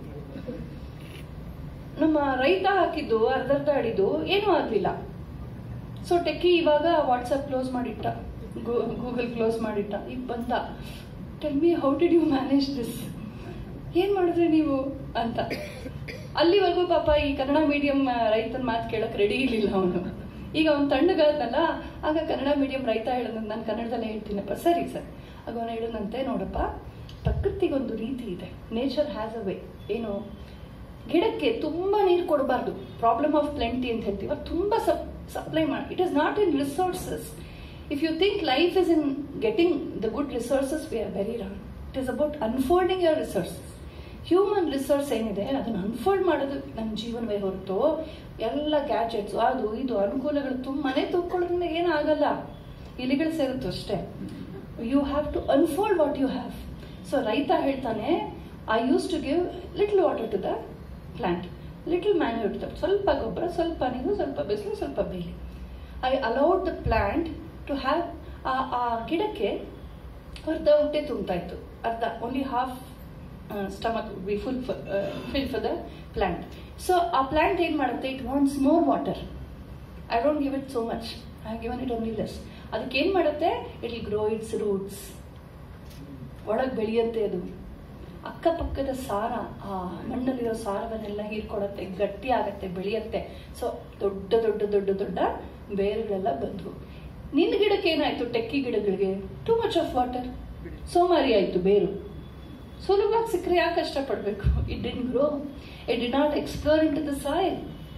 ನಮ್ಮ ರೈತ ಹಾಕಿದ್ದು ಅರ್ಧರ್ಧ ಅಡಿದು ಏನೂ ಆಗಲಿಲ್ಲ ಸೊ ಟೆಕ್ಕಿ ಇವಾಗ ವಾಟ್ಸಪ್ ಕ್ಲೋಸ್ ಮಾಡಿಟ್ಟ ಗೂಗಲ್ ಕ್ಲೋಸ್ ಮಾಡಿಟ್ಟ ಈಗ ಬಂದ tell me how did you manage this ಏನ್ ಮಾಡಿದ್ರಿ ನೀವು ಅಂತ ಅಲ್ಲಿವರೆಗೂ ಪಾಪ ಈ ಕನ್ನಡ ಮೀಡಿಯಂ ರೈತನ ಮಾತು ಕೇಳಕ್ ರೆಡಿ ಇರ್ಲಿಲ್ಲ ಅವನು ಈಗ ಅವ್ನು ತಣ್ಣಗಾದ್ನಲ್ಲ ಆಗ ಕನ್ನಡ ಮೀಡಿಯಂ ರೈತ ಹೇಳೋದು ನಾನು ಕನ್ನಡದಲ್ಲೇ ಹೇಳ್ತೀನಪ್ಪ ಸರಿ ಸರ್ ಆಗ ಅವನು ಹೇಳೋದಂತೆ ನೋಡಪ್ಪ ಪ್ರಕೃತಿಗೊಂದು ರೀತಿ ಇದೆ ನೇಚರ್ ಹ್ಯಾಸ್ ಅ ವೇ ಏನು ಗಿಡಕ್ಕೆ ತುಂಬಾ ನೀರು ಕೊಡಬಾರ್ದು ಪ್ರಾಬ್ಲಮ್ ಆಫ್ ಪ್ಲೆಂಟಿ ಅಂತ ಹೇಳ್ತೀವಿ ಅದು ತುಂಬಾ ಸಪ್ಲೈ ಮಾಡಿ it is not in resources if you think life is in getting the good resources we are very wrong it is about unfolding your resources human resource ಏನಿದೆ ಅದನ್ನು unfold ಮಾಡೋದು ನಮ್ಮ ಜೀವನವೇ ಹೊರತು ಎಲ್ಲ ಗ್ಯಾಜೆಟ್ಸ್ ಅದು ಇದು ಅನುಕೂಲಗಳು ತುಂಬ ಮನೆ ತುಂಬಿಕೊಳ್ಳೋದ್ರಿಂದ ಏನಾಗಲ್ಲ ಇಲಿಗಳು ಸೇರುತ್ತೆ ಅಷ್ಟೇ you have to unfold what you have so ರೈತ ಹೇಳ್ತಾನೆ I use to give little water to the plant little manure to ಸ್ವಲ್ಪ ಗೊಬ್ಬರ ಸ್ವಲ್ಪ ನೀರು ಸ್ವಲ್ಪ ಬಿಸಿಲು ಸ್ವಲ್ಪ ಬೇಲಿ I allowed the plant to have ಆ ಗಿಡಕ್ಕೆ ಅರ್ಧ ಹೊಟ್ಟೆ ತುಂಬ್ತಾ ಇತ್ತು ಅರ್ಧ only half stomach be full fill for the plant so ಆ ಪ್ಲಾಂಟ್ ಏನ್ ಮಾಡುತ್ತೆ it wants more water I don't give it so much I given it only less ಅದಕ್ಕೆ ಏನ್ ಮಾಡುತ್ತೆ it will grow its roots ಒಳಗೆ ಬೆಳೆಯುತ್ತೆ ಅದು ಅಕ್ಕಪಕ್ಕದ ಸಾರ ಆ ಮಣ್ಣಲ್ಲಿರೋ ಸಾರವನ್ನೆಲ್ಲ ಹೀರ್ಕೊಡತ್ತೆ ಗಟ್ಟಿ ಆಗತ್ತೆ ಬೆಳೆಯತ್ತೆ ಸೊ ದೊಡ್ಡ ದೊಡ್ಡ ದೊಡ್ಡ ದೊಡ್ಡ ಬೇರುಗಳೆಲ್ಲ ಬಂದ್ವು ನಿನ್ನ ಗಿಡಕ್ಕೆ ಏನಾಯ್ತು ಟೆಕ್ಕಿ ಗಿಡಗಳಿಗೆ ಟೂ ಮಚ್ ಆಫ್ ವಾಟರ್ ಸೋಮಾರಿ ಆಯ್ತು ಬೇರು ಸುಲಭವಾಗಿ ಸಿಕ್ಕರೆ ಯಾಕೆ ಕಷ್ಟಪಡಬೇಕು it didn't grow it did not explore in to the soil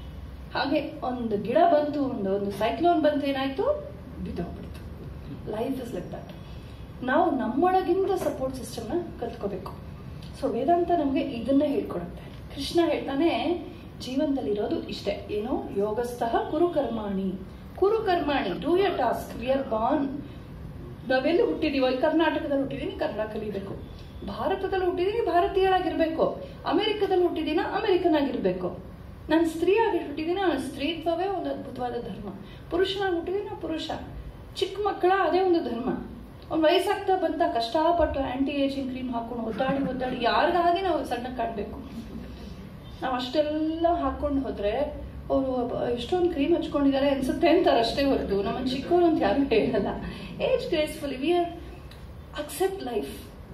ಹಾಗೆ ಒಂದು ಗಿಡ ಬಂತು ಒಂದು ಒಂದು ಸೈಕ್ಲೋನ್ ಬಂತು ಏನಾಯ್ತು ಬಿದ್ದೋಗ್ಬಿಡ್ತು ಲೈಫ್ ಇಸ್ ಲೈಕ್ ದಟ್ ನಾವು ನಮ್ಮೊಳಗಿಂದ ಸಪೋರ್ಟ್ ಸಿಸ್ಟಮ್ನ ಕಲ್ತ್ಕೋಬೇಕು ಸೊ ವೇದಾಂತ ನಮಗೆ ಇದನ್ನ ಹೇಳ್ಕೊಡುತ್ತೆ ಕೃಷ್ಣ ಹೇಳ್ತಾನೆ ಜೀವನದಲ್ಲಿರೋದು ಇಷ್ಟೇ ಏನು ಯೋಗಸ್ಥಃ ಕುರು ಕರ್ಮಾಣಿ ಕುರು ಕರ್ಮಾಣಿ do your task we are born ನಾವೆಲ್ಲಿ ಹುಟ್ಟಿದೀವೋ ಇಲ್ಲಿ ಕರ್ನಾಟಕದಲ್ಲಿ ಹುಟ್ಟಿದೀನಿ ಕನ್ನಡ ಕಲಿಬೇಕು ಭಾರತದಲ್ಲಿ ಹುಟ್ಟಿದೀನಿ ಭಾರತೀಯರಾಗಿರ್ಬೇಕು ಅಮೆರಿಕದಲ್ಲಿ ಹುಟ್ಟಿದೀನ ಅಮೆರಿಕನ್ ಆಗಿರ್ಬೇಕು ನಾನು ಸ್ತ್ರೀ ಆಗಿ ಹುಟ್ಟಿದೀನಿ ನಾನು ಸ್ತ್ರೀತ್ವವೇ ಒಂದು ಅದ್ಭುತವಾದ ಧರ್ಮ ಪುರುಷನಾಗಿ ಹುಟ್ಟಿದೀನಿ ನಾನು ಪುರುಷ ಚಿಕ್ಕ ಮಕ್ಕಳ ಅದೇ ಒಂದು ಧರ್ಮ ಒಂದು ವಯಸ್ಸಾಗ್ತಾ ಬಂತ ಕಷ್ಟಪಟ್ಟು ಆಂಟಿ ಏಜಿಂಗ್ ಕ್ರೀಮ್ ಹಾಕೊಂಡು ಒದ್ದಾಡಿ ಒದ್ದಾಡಿ ಯಾರಿಗಾಗಿ ನಾವು ಸಣ್ಣ ಕಾಣಬೇಕು ನಾವು ಅಷ್ಟೆಲ್ಲ ಹಾಕೊಂಡು ಹೋದ್ರೆ ಅವರು ಎಷ್ಟೊಂದು ಕ್ರೀಮ್ ಹಚ್ಕೊಂಡಿದ್ದಾರೆ ಅನ್ಸುತ್ತೆ ಅಂತಾರೆ ಅಷ್ಟೇ ಹೊರತು ನಮ್ಮನ್ನು ಚಿಕ್ಕವರು ಅಂತ ಯಾರು ಹೇಳಲ್ಲ age graceful we are accept life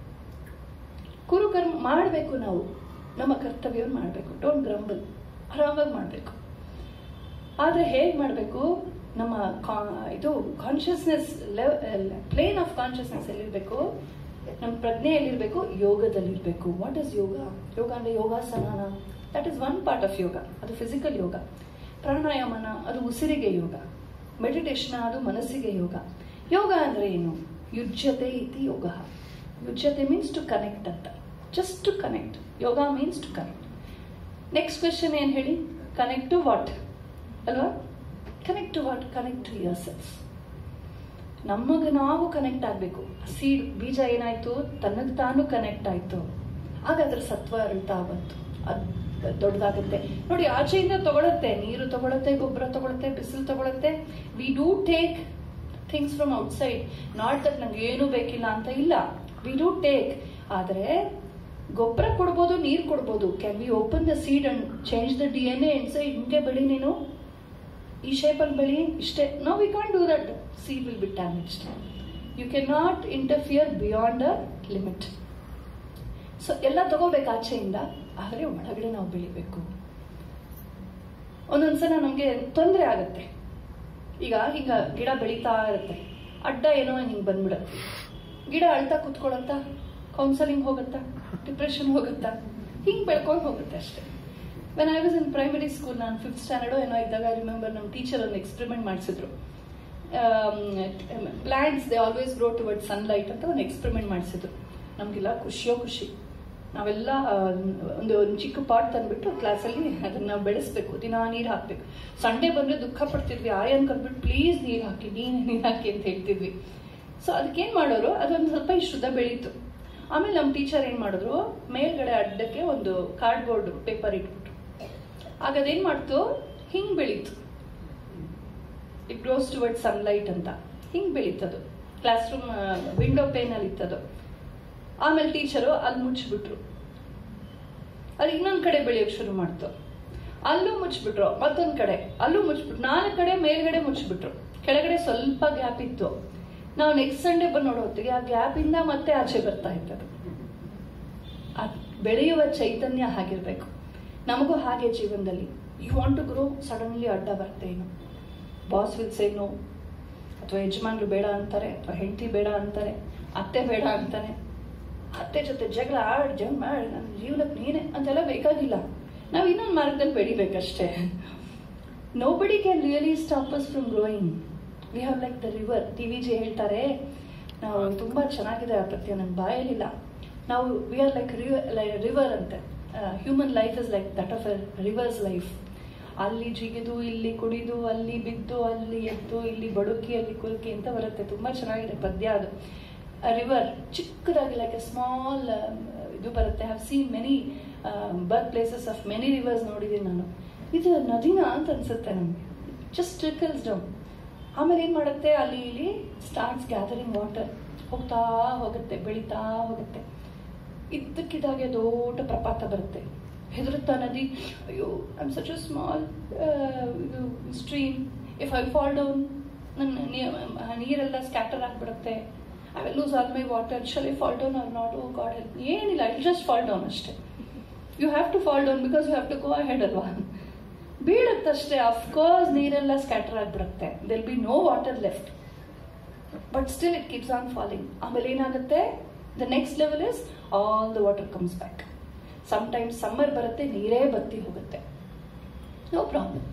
ಕುರು ಕರ್ಮ ಮಾಡಬೇಕು ನಾವು ನಮ್ಮ ಕರ್ತವ್ಯವನ್ನು ಮಾಡಬೇಕು ಡೋಂಟ್ ಗ್ರಂಬಲ್ ಆರಾಮಾಗಿ ಮಾಡಬೇಕು ಆದರೆ ಹೇಗೆ ಮಾಡಬೇಕು ನಮ್ಮ ಕಾ- ಇದು ಕಾನ್ಷಿಯಸ್ನೆಸ್ ಪ್ಲೇನ್ ಆಫ್ ಕಾನ್ಷಿಯಸ್ನೆಸ್ ಎಲ್ಲಿರಬೇಕು ನಮ್ಮ ಪ್ರಜ್ಞೆ ಎಲ್ಲಿರಬೇಕು ಯೋಗದಲ್ಲಿರಬೇಕು ವಾಟ್ ಇಸ್ ಯೋಗ ಯೋಗ ಅಂದರೆ ಯೋಗಾಸನ that is one part of yoga ಅದು ಫಿಸಿಕಲ್ ಯೋಗ ಪ್ರಾಣಾಯಾಮನ ಅದು ಉಸಿರಿಗೆ ಯೋಗ ಮೆಡಿಟೇಷನ್ ಅದು ಮನಸ್ಸಿಗೆ ಯೋಗ ಯೋಗ ಅಂದರೆ ಏನು ಯುಜ್ಯತೆ ಇತಿ ಯೋಗ ಯುಜ್ಯತೆ ಮೀನ್ಸ್ ಟು ಕನೆಕ್ಟ್ ಅಂತ just to connect yoga means to connect next question ಏನು ಹೇಳಿ ಕನೆಕ್ಟ್ ಟು ವಾಟ್ ಅಲ್ವಾ connect to what connect to yourself ನಮಗೆ ನಾವು ಕನೆಕ್ಟ್ ಆಗಬೇಕು ಸೀಡ್ ಬೀಜ ಏನಾಯ್ತು ತನ್ನದು ತಾನು ಕನೆಕ್ಟ್ ಆಯ್ತು ಆಗ ಅದ್ರ ಸತ್ವ ಅರಳ್ತಾ ಬಂತು ಅದು ದೊಡ್ಡದಾಗುತ್ತೆ ನೋಡಿ ಆಚೆಯಿಂದ ತಗೊಳುತ್ತೆ ನೀರು ತಗೊಳುತ್ತೆ ಗೊಬ್ಬರ ತಗೊಳುತ್ತೆ ಬಿಸಿಲು ತಗೊಳುತ್ತೆ we do take things from outside not that ನಂಗೆ ಏನು ಬೇಕಿಲ್ಲ ಅಂತ ಇಲ್ಲ ವಿ ಡೂ ಟೇಕ್ ಆದರೆ ಗೊಬ್ಬರ ಕೊಡ್ಬೋದು ನೀರು ಕೊಡ್ಬೋದು can we open the seed and change the D N A ಹಿಂಗೆ ಬೆಳಿ ನೀನು ಈ ಶೇಪಲ್ಲಿ ಬೆಳಿ ಇಷ್ಟೇ no we can't do that seed will be damaged you can not interfere beyond a limit so ಎಲ್ಲ ತಗೋಬೇಕು ಆಚೆಯಿಂದ ಆದರೆ ಒಳಗಡೆ ನಾವು ಬೆಳಿಬೇಕು ಒಂದೊಂದ್ಸಲ ನಮಗೆ ತೊಂದರೆ ಆಗುತ್ತೆ ಈಗ ಹಿಂಗ ಗಿಡ ಬೆಳೀತಾ ಇರುತ್ತೆ ಅಡ್ಡ ಏನೋ ಹಿಂಗೆ ಬಂದ್ಬಿಡುತ್ತೆ ಗಿಡ ಅಳ್ತಾ ಕೂತ್ಕೊಳತ್ತ ಕೌನ್ಸಲಿಂಗ್ ಹೋಗುತ್ತಾ ಡಿಪ್ರೆಷನ್ ಹೋಗುತ್ತಾ ಹಿಂಗೆ ಬೆಳ್ಕೊಂಡು ಹೋಗುತ್ತೆ ಅಷ್ಟೇ when I was in primary school ನಾನು ಫಿಫ್ತ್ ಸ್ಟ್ಯಾಂಡರ್ಡೋ ಏನೋ ಇದ್ದಾಗ ಐ ರಿಮೆಂಬರ್ ನಮ್ಮ ಟೀಚರ್ ಒಂದು ಎಕ್ಸ್ಪೆರಿಮೆಂಟ್ ಮಾಡಿಸಿದ್ರು plants they always grow toward sunlight ಅಂತ ಒಂದು ಎಕ್ಸ್ಪೆರಿಮೆಂಟ್ ಮಾಡಿಸಿದ್ರು ನಮಗೆಲ್ಲ ಖುಷಿಯೋ ಖುಷಿ ನಾವೆಲ್ಲ ಆ, ಒಂದು ಒಂದು ಚಿಕ್ಕ ಪಾಟ್ ತಂದ್ಬಿಟ್ಟು ಕ್ಲಾಸಲ್ಲಿ ಅದನ್ನ ನಾವು ಬೆಳೆಸ್ಬೇಕು ದಿನ ನೀರು ಹಾಕ್ಬೇಕು ಸಂಡೇ ಬಂದ್ರೆ ದುಃಖ ಪಡ್ತಿದ್ವಿ ಆಯನ್ ಕರ್ಬಿಟ್ಟು ಪ್ಲೀಸ್ ನೀರು ಹಾಕಿ ನೀನು ನೀರು ಹಾಕಿ ಅಂತ ಹೇಳ್ತಿದ್ವಿ ಸೊ ಅದಕ್ಕೇನು ಮಾಡೋರು ಅದೊಂದು ಸ್ವಲ್ಪ ಇಷ್ಟುದ್ದ ಬೆಳೀತು ಆಮೇಲೆ ನಮ್ಮ ಟೀಚರ್ ಏನು ಮಾಡಿದ್ರು ಮೇಲ್ಗಡೆ ಅಡ್ಡಕ್ಕೆ ಒಂದು ಕಾರ್ಡ್ಬೋರ್ಡ್ ಪೇಪರ್ ಇಟ್ಬಿಟ್ರು ಆಗ ಅದೇನು ಮಾಡ್ತು ಹಿಂಗೆ ಬೆಳೀತು ಇಟ್ ಗ್ರೋಸ್ ಟುವರ್ಡ್ ಸನ್ಲೈಟ್ ಅಂತ ಹಿಂಗೆ ಬೆಳೀತದು ಕ್ಲಾಸ್ ರೂಮ್ ವಿಂಡೋ ಪೇನಲ್ಲಿ ಇತ್ತದು ಆಮೇಲೆ ಟೀಚರು ಅಲ್ಲಿ ಮುಚ್ಚಿಬಿಟ್ರು ಅಲ್ಲಿ ಇನ್ನೊಂದು ಕಡೆ ಬೆಳೆಯೋಕೆ ಶುರು ಮಾಡ್ತು ಅಲ್ಲೂ ಮುಚ್ಚಿಬಿಟ್ರು ಮತ್ತೊಂದು ಕಡೆ ಅಲ್ಲೂ ಮುಚ್ಚಿಬಿಟ್ರು ನಾಲ್ಕು ಕಡೆ ಮೇಲ್ಗಡೆ ಮುಚ್ಚಿಬಿಟ್ರು ಕೆಳಗಡೆ ಸ್ವಲ್ಪ ಗ್ಯಾಪ್ ಇತ್ತು ನಾವು ನೆಕ್ಸ್ಟ್ ಸಂಡೇ ಬಂದು ನೋಡೋ ಹೊತ್ತಿಗೆ ಆ ಗ್ಯಾಪಿಂದ ಮತ್ತೆ ಆಚೆ ಬರ್ತಾ ಇತ್ತದು ಆ ಬೆಳೆಯುವ ಚೈತನ್ಯ ಹಾಗಿರ್ಬೇಕು ನಮಗೂ ಹಾಗೆ ಜೀವನದಲ್ಲಿ you want to grow suddenly ಅಡ್ಡ ಬರುತ್ತೆ ಏನು ಬಾಸ್ ವಿಲ್ ಸೇ ನೋ ಅಥವಾ ಯಜಮಾನ್ರು ಬೇಡ ಅಂತಾರೆ ಅಥವಾ ಹೆಂಡತಿ ಬೇಡ ಅಂತಾರೆ ಅತ್ತೆ ಬೇಡ ಅಂತಾನೆ ಅತ್ತೆ ಜೊತೆ ಜಗಳ ಆಡ್ ಜಗಳ ಮಾಡಿ ನನ್ನ ಜೀವನಕ್ಕೆ ನೀನೆ ಅಂತೆಲ್ಲ ಬೇಕಾಗಿಲ್ಲ ನಾವು ಇನ್ನೊಂದು ಮಾರ್ಗದಲ್ಲಿ ಬೆಳಿಬೇಕಷ್ಟೇ nobody can really stop us from growing we have like the river T V G ಹೇಳ್ತಾರೆ ನಾವು ತುಂಬ ಚೆನ್ನಾಗಿದೆ ಆ ಪದ್ಯ ನನ್ನ ಬಾಯಲ್ಲಿಲ್ಲ ನಾವು ವಿ ಆರ್ ಲೈಕ್ ರಿವರ್ ಅಂತೆ human life is like that of a rivers life ಅಲ್ಲಿ ಜಿಗಿದು ಇಲ್ಲಿ ಕುಡಿದು ಅಲ್ಲಿ ಬಿದ್ದು ಅಲ್ಲಿ ಎದ್ದು ಇಲ್ಲಿ ಬಡುಕಿ ಅಲ್ಲಿ ಕುಲ್ಕಿ ಅಂತ ಬರುತ್ತೆ ತುಂಬ ಚೆನ್ನಾಗಿದೆ ಪದ್ಯ ಅದು ರಿವರ್ ಚಿಕ್ಕದಾಗಿ ಲೈಕ್ ಎ ಸ್ಮಾಲ್ ಇದು ಬರುತ್ತೆ have seen many birth places of many rivers ನೋಡಿದ್ದೀನಿ ನಾನು ಇದು ನದಿನ ಅಂತ ಅನ್ಸುತ್ತೆ ನಮಗೆ ಜಸ್ಟ್ ಟ್ರಿಕಲ್ಸ್ ಡೌನ್ ಆಮೇಲೆ ಏನು ಮಾಡುತ್ತೆ ಅಲ್ಲಿ ಇಲ್ಲಿ ಸ್ಟಾರ್ಟ್ಸ್ ಗ್ಯಾದರಿಂಗ್ ವಾಟರ್ ಹೋಗ್ತಾ ಹೋಗುತ್ತೆ ಬೆಳೀತಾ ಹೋಗುತ್ತೆ ಇದ್ದಕ್ಕಿದ್ದಾಗೆ ದೊಡ್ಡ ಪ್ರಪಾತ ಬರುತ್ತೆ ಹೆದರುತ್ತಾ ನದಿ ಅಯ್ಯೋ ಐಮ್ ಸಚ್ ಅ ಸ್ಮಾಲ್ ಇದು stream if I fall down ನನ್ನ ನೀ- ನೀರೆಲ್ಲ ಸ್ಕ್ಯಾಟರ್ ಆಗಿಬಿಡುತ್ತೆ I will lose all my water shall I fall down or not oh God ಏನಿಲ್ಲ ಇಟ್ ಜಸ್ಟ್ ಫಾಲ್ ಡೌನ್ ಅಷ್ಟೇ you have to fall down because you have to go ahead ಅಲ್ವಾ ಬೀಳುತ್ತಷ್ಟೇ of course ನೀರೆಲ್ಲ scatter ಆಗಿಬಿಡುತ್ತೆ there'll be no water left but still it keeps on falling ಆಮೇಲೆ ಏನಾಗುತ್ತೆ the next level is all the water comes back sometimes summer ಬರುತ್ತೆ ನೀರೇ ಬತ್ತಿ ಹೋಗುತ್ತೆ ನೋ ಪ್ರಾಬ್ಲಮ್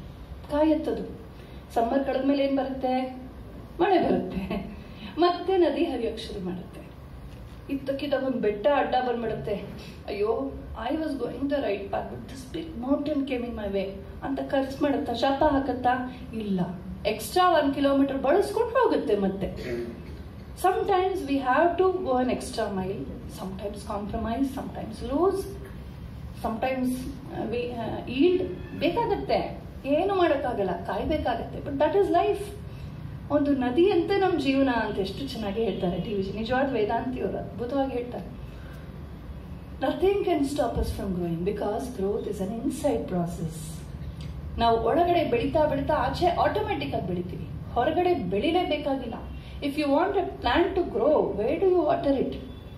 ಕಾಯತ್ತದು ಸಮ್ಮರ್ ಕಳೆದ್ಮೇಲೆ ಏನ್ ಬರುತ್ತೆ ಮಳೆ ಬರುತ್ತೆ ಮತ್ತೆ ನದಿ ಹರಿಯೋಕ್ ಶುರು ಮಾಡುತ್ತೆ ಇದ್ದಕ್ಕಿದ್ದಾಗ ಒಂದು ಬೆಟ್ಟ ಅಡ್ಡ ಬಂದ್ಬಿಡುತ್ತೆ ಅಯ್ಯೋ I was going the right path but this big mountain came in my way ಅಂತ ಖರ್ಚು ಮಾಡುತ್ತಾ ಶಾಪ ಹಾಕತ್ತಾ ಇಲ್ಲ ಎಕ್ಸ್ಟ್ರಾ ಒನ್ ಕಿಲೋಮೀಟರ್ ಬಳಸ್ಕೊಂಡು ಹೋಗುತ್ತೆ ಮತ್ತೆ sometimes we have to go an extra mile sometimes compromise sometimes lose sometimes uh, we uh, yield ಬೇಕಾಗತ್ತೆ ಏನು ಮಾಡೋಕ್ಕಾಗಲ್ಲ ಕಾಯ್ಬೇಕಾಗತ್ತೆ ಬಟ್ ದಟ್ ಇಸ್ ಲೈಫ್ ಒಂದು ನದಿಯಂತೆ ನಮ್ಮ ಜೀವನ ಅಂತ ಎಷ್ಟು ಚೆನ್ನಾಗಿ ಹೇಳ್ತಾರೆ ಟಿ ವಿ ನಿಜವಾದ ವೇದಾಂತಿಯವರು ಅದ್ಭುತವಾಗಿ ಹೇಳ್ತಾರೆ nothing can stop us from growing because growth is an inside process ನಾವು ಒಳಗಡೆ ಬೆಳೀತಾ ಬೆಳೀತಾ ಆಚೆ ಆಟೋಮೆಟಿಕ್ ಆಗಿ ಬೆಳಿತೀವಿ ಹೊರಗಡೆ ಬೆಳಿಲೇಬೇಕಾಗಿಲ್ಲ if you want a plant to grow where do you water it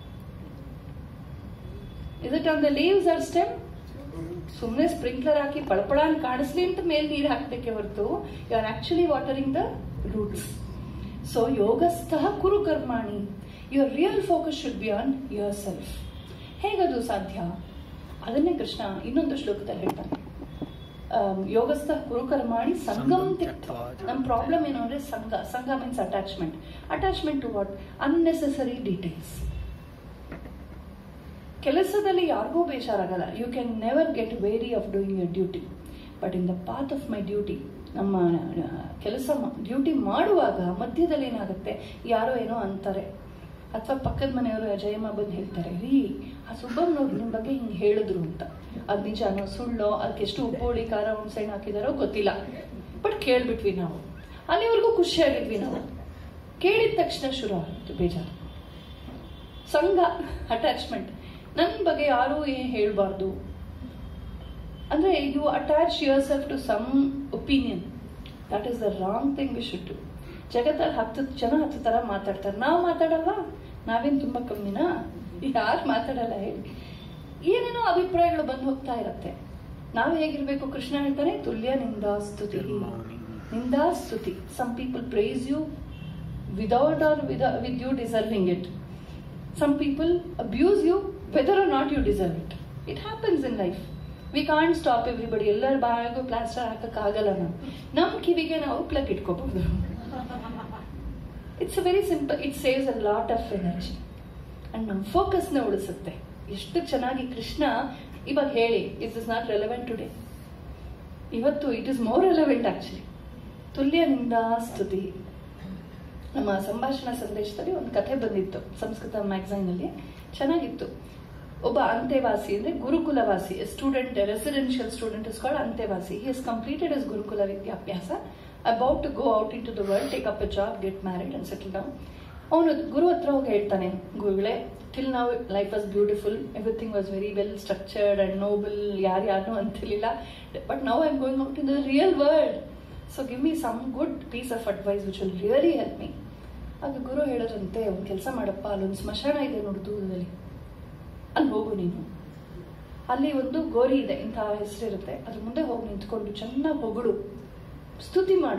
is it on the leaves or stem ಸುಮ್ಮನೆ ಸ್ಪ್ರಿಂಕ್ಲರ್ ಹಾಕಿ ಪಳಪಳ ಅಂತ ಕಾಣಿಸ್ಲಿ ಅಂತ ಮೇಲೆ ನೀರು ಹಾಕ್ಬೇಕೆ ಹೊರತು you are actually watering the roots so ಯೋಗಸ್ಥಃ ಕುರು ಕರ್ಮಾಣಿ your real focus should be on yourself ಹೇಗದು ಸಾಧ್ಯ ಅದನ್ನೇ ಕೃಷ್ಣ ಇನ್ನೊಂದು ಶ್ಲೋಕದಲ್ಲಿ ಹೇಳ್ತಾನೆ ಆಮ್, ಯೋಗಸ್ಥ ಕುರುಕರ್ಮಾಣಿ ಸಂಗಮ್ ತಿಕ್ತ ನಮ್ಮ ಪ್ರಾಬ್ಲಮ್ ಏನು ಅಂದ್ರೆ ಸಂಘ ಸಂಘ means attachment attachment to what unnecessary details ಕೆಲಸದಲ್ಲಿ ಯಾರಿಗೂ ಬೇಜಾರಾಗಲ್ಲ you can never get weary of doing your duty but in the path of my duty ನಮ್ಮ ಕೆಲಸ ಡ್ಯೂಟಿ ಮಾಡುವಾಗ ಮಧ್ಯದಲ್ಲಿ ಏನಾಗುತ್ತೆ ಯಾರೋ ಏನೋ ಅಂತಾರೆ ಅಥವಾ ಪಕ್ಕದ ಮನೆಯವರು ಜಯಮ್ಮ ಬಂದು ಹೇಳ್ತಾರೆ ರೀ ಆ ಸುಬ್ಬಮ್ಮನವ್ರು ನಿಮ್ಮ ಬಗ್ಗೆ ಹಿಂಗೆ ಹೇಳಿದ್ರು ಅಂತ ಅದು ನಿಜಾನೋ ಸುಳ್ಳೋ ಅದಕ್ಕೆ ಎಷ್ಟು ಉಪ್ಪು ಹುಳಿ ಖಾರ ಹುಣಸೆಹಣ್ಣು ಹಾಕಿದಾರೋ ಗೊತ್ತಿಲ್ಲ ಬಟ್ ಕೇಳ್ಬಿಟ್ವಿ ನಾವು ಅಲ್ಲಿವರೆಗೂ ಖುಷಿಯಾಗಿದ್ವಿ ನಾವು ಕೇಳಿದ ತಕ್ಷಣ ಶುರು ಆಯಿತು ಬೇಜಾರು ಸಂಘ ಅಟ್ಯಾಚ್ಮೆಂಟ್ ನನ್ನ ಬಗ್ಗೆ ಯಾರೂ ಏನು ಹೇಳಬಾರ್ದು ಅಂದ್ರೆ you attach yourself to some opinion that is the wrong thing we should do ಜಗತ್ತಲ್ಲಿ ಹತ್ತು ಜನ ಹತ್ತು ಥರ ಮಾತಾಡ್ತಾರೆ ನಾವು ಮಾತಾಡಲ್ವಾ ನಾವೇನು ತುಂಬ ಕಮ್ಮಿನಾ ಯಾರು ಮಾತಾಡಲ್ಲ ಹೇಳಿ ಏನೇನೋ ಅಭಿಪ್ರಾಯಗಳು ಬಂದು ಹೋಗ್ತಾ ಇರತ್ತೆ ನಾವು ಹೇಗಿರ್ಬೇಕು ಕೃಷ್ಣ ಹೇಳ್ತಾನೆ ತುಲ್ಯ ನಿಂದಾ ಸ್ತುತಿ ನಿಂದಾ ಸ್ತುತಿ some people praise you without or with you deserving it some people abuse you whether or not you deserve it it happens in life we can't stop everybody ಎಲ್ಲರ ಬಾಯಾಗೂ ಪ್ಲಾಸ್ಟರ್ ಹಾಕಕ್ಕಾಗಲ್ಲ ನಾವು ನಮ್ಮ ಕಿವಿಗೆ ನಾವು ಪ್ಲಗ್ ಇಟ್ಕೋಬಹುದು it's a very simple it saves a lot of energy and ನಮ್ಮ ಫೋಕಸ್ನ ಉಳಿಸುತ್ತೆ ಎಷ್ಟು ಚೆನ್ನಾಗಿ ಕೃಷ್ಣ ಇವಾಗ ಹೇಳಿ it is not relevant today ಇವತ್ತು it is more relevant actually ತುಲ್ಯನಿಂದ ಸ್ತುತಿ ನಮ್ಮ ಸಂಭಾಷಣಾ ಸಂದೇಶದಲ್ಲಿ ಒಂದು ಕಥೆ ಬಂದಿತ್ತು ಸಂಸ್ಕೃತ ಮ್ಯಾಗಝೈನಲ್ಲಿ ಚೆನ್ನಾಗಿತ್ತು ಒಬ್ಬ ಅಂತೆವಾಸಿ ಅಂದ್ರೆ ಗುರುಕುಲವಾಸಿ student residential student is called ಅಂತೆವಾಸಿ ಹಿ ಹಸ್ ಕಂಪ್ಲೀಟೆಡ್ ಇಸ್ ಗುರುಕುಲ ವಿದ್ಯಾಭ್ಯಾಸ about to go out in to the world take up a job get married and settle down ಅವನು ಗುರು ಹತ್ರ ಹೋಗಿ ಹೇಳ್ತಾನೆ ಗುರುಗಳೇ ಟಿಲ್ ನಾವು life was beautiful everything was very well structured and noble ಯಾರ್ಯಾರು ಅಂತಿರ್ಲಿಲ್ಲ but now I am going out in the real world so give me some good piece of advice which will really help me ಆಗ ಗುರು ಹೇಳೋದಂತೆ ಒಂದು ಕೆಲಸ ಮಾಡಪ್ಪ ಅಲ್ಲೊಂದು ಸ್ಮಶಾನ ಇದೆ ನೋಡು ದೂರದಲ್ಲಿ ಅಲ್ಲಿ ಹೋಗು ನೀನು ಅಲ್ಲಿ ಒಂದು ಗೋರಿ ಇದೆ ಇಂತಹ ಹೆಸರಿರುತ್ತೆ ಅದ್ರ ಮುಂದೆ ಹೋಗಿ ನಿಂತ್ಕೊಂಡು ಚೆನ್ನಾಗಿ ಹೊಗಳು ಸ್ತುತಿ ಮಾಡು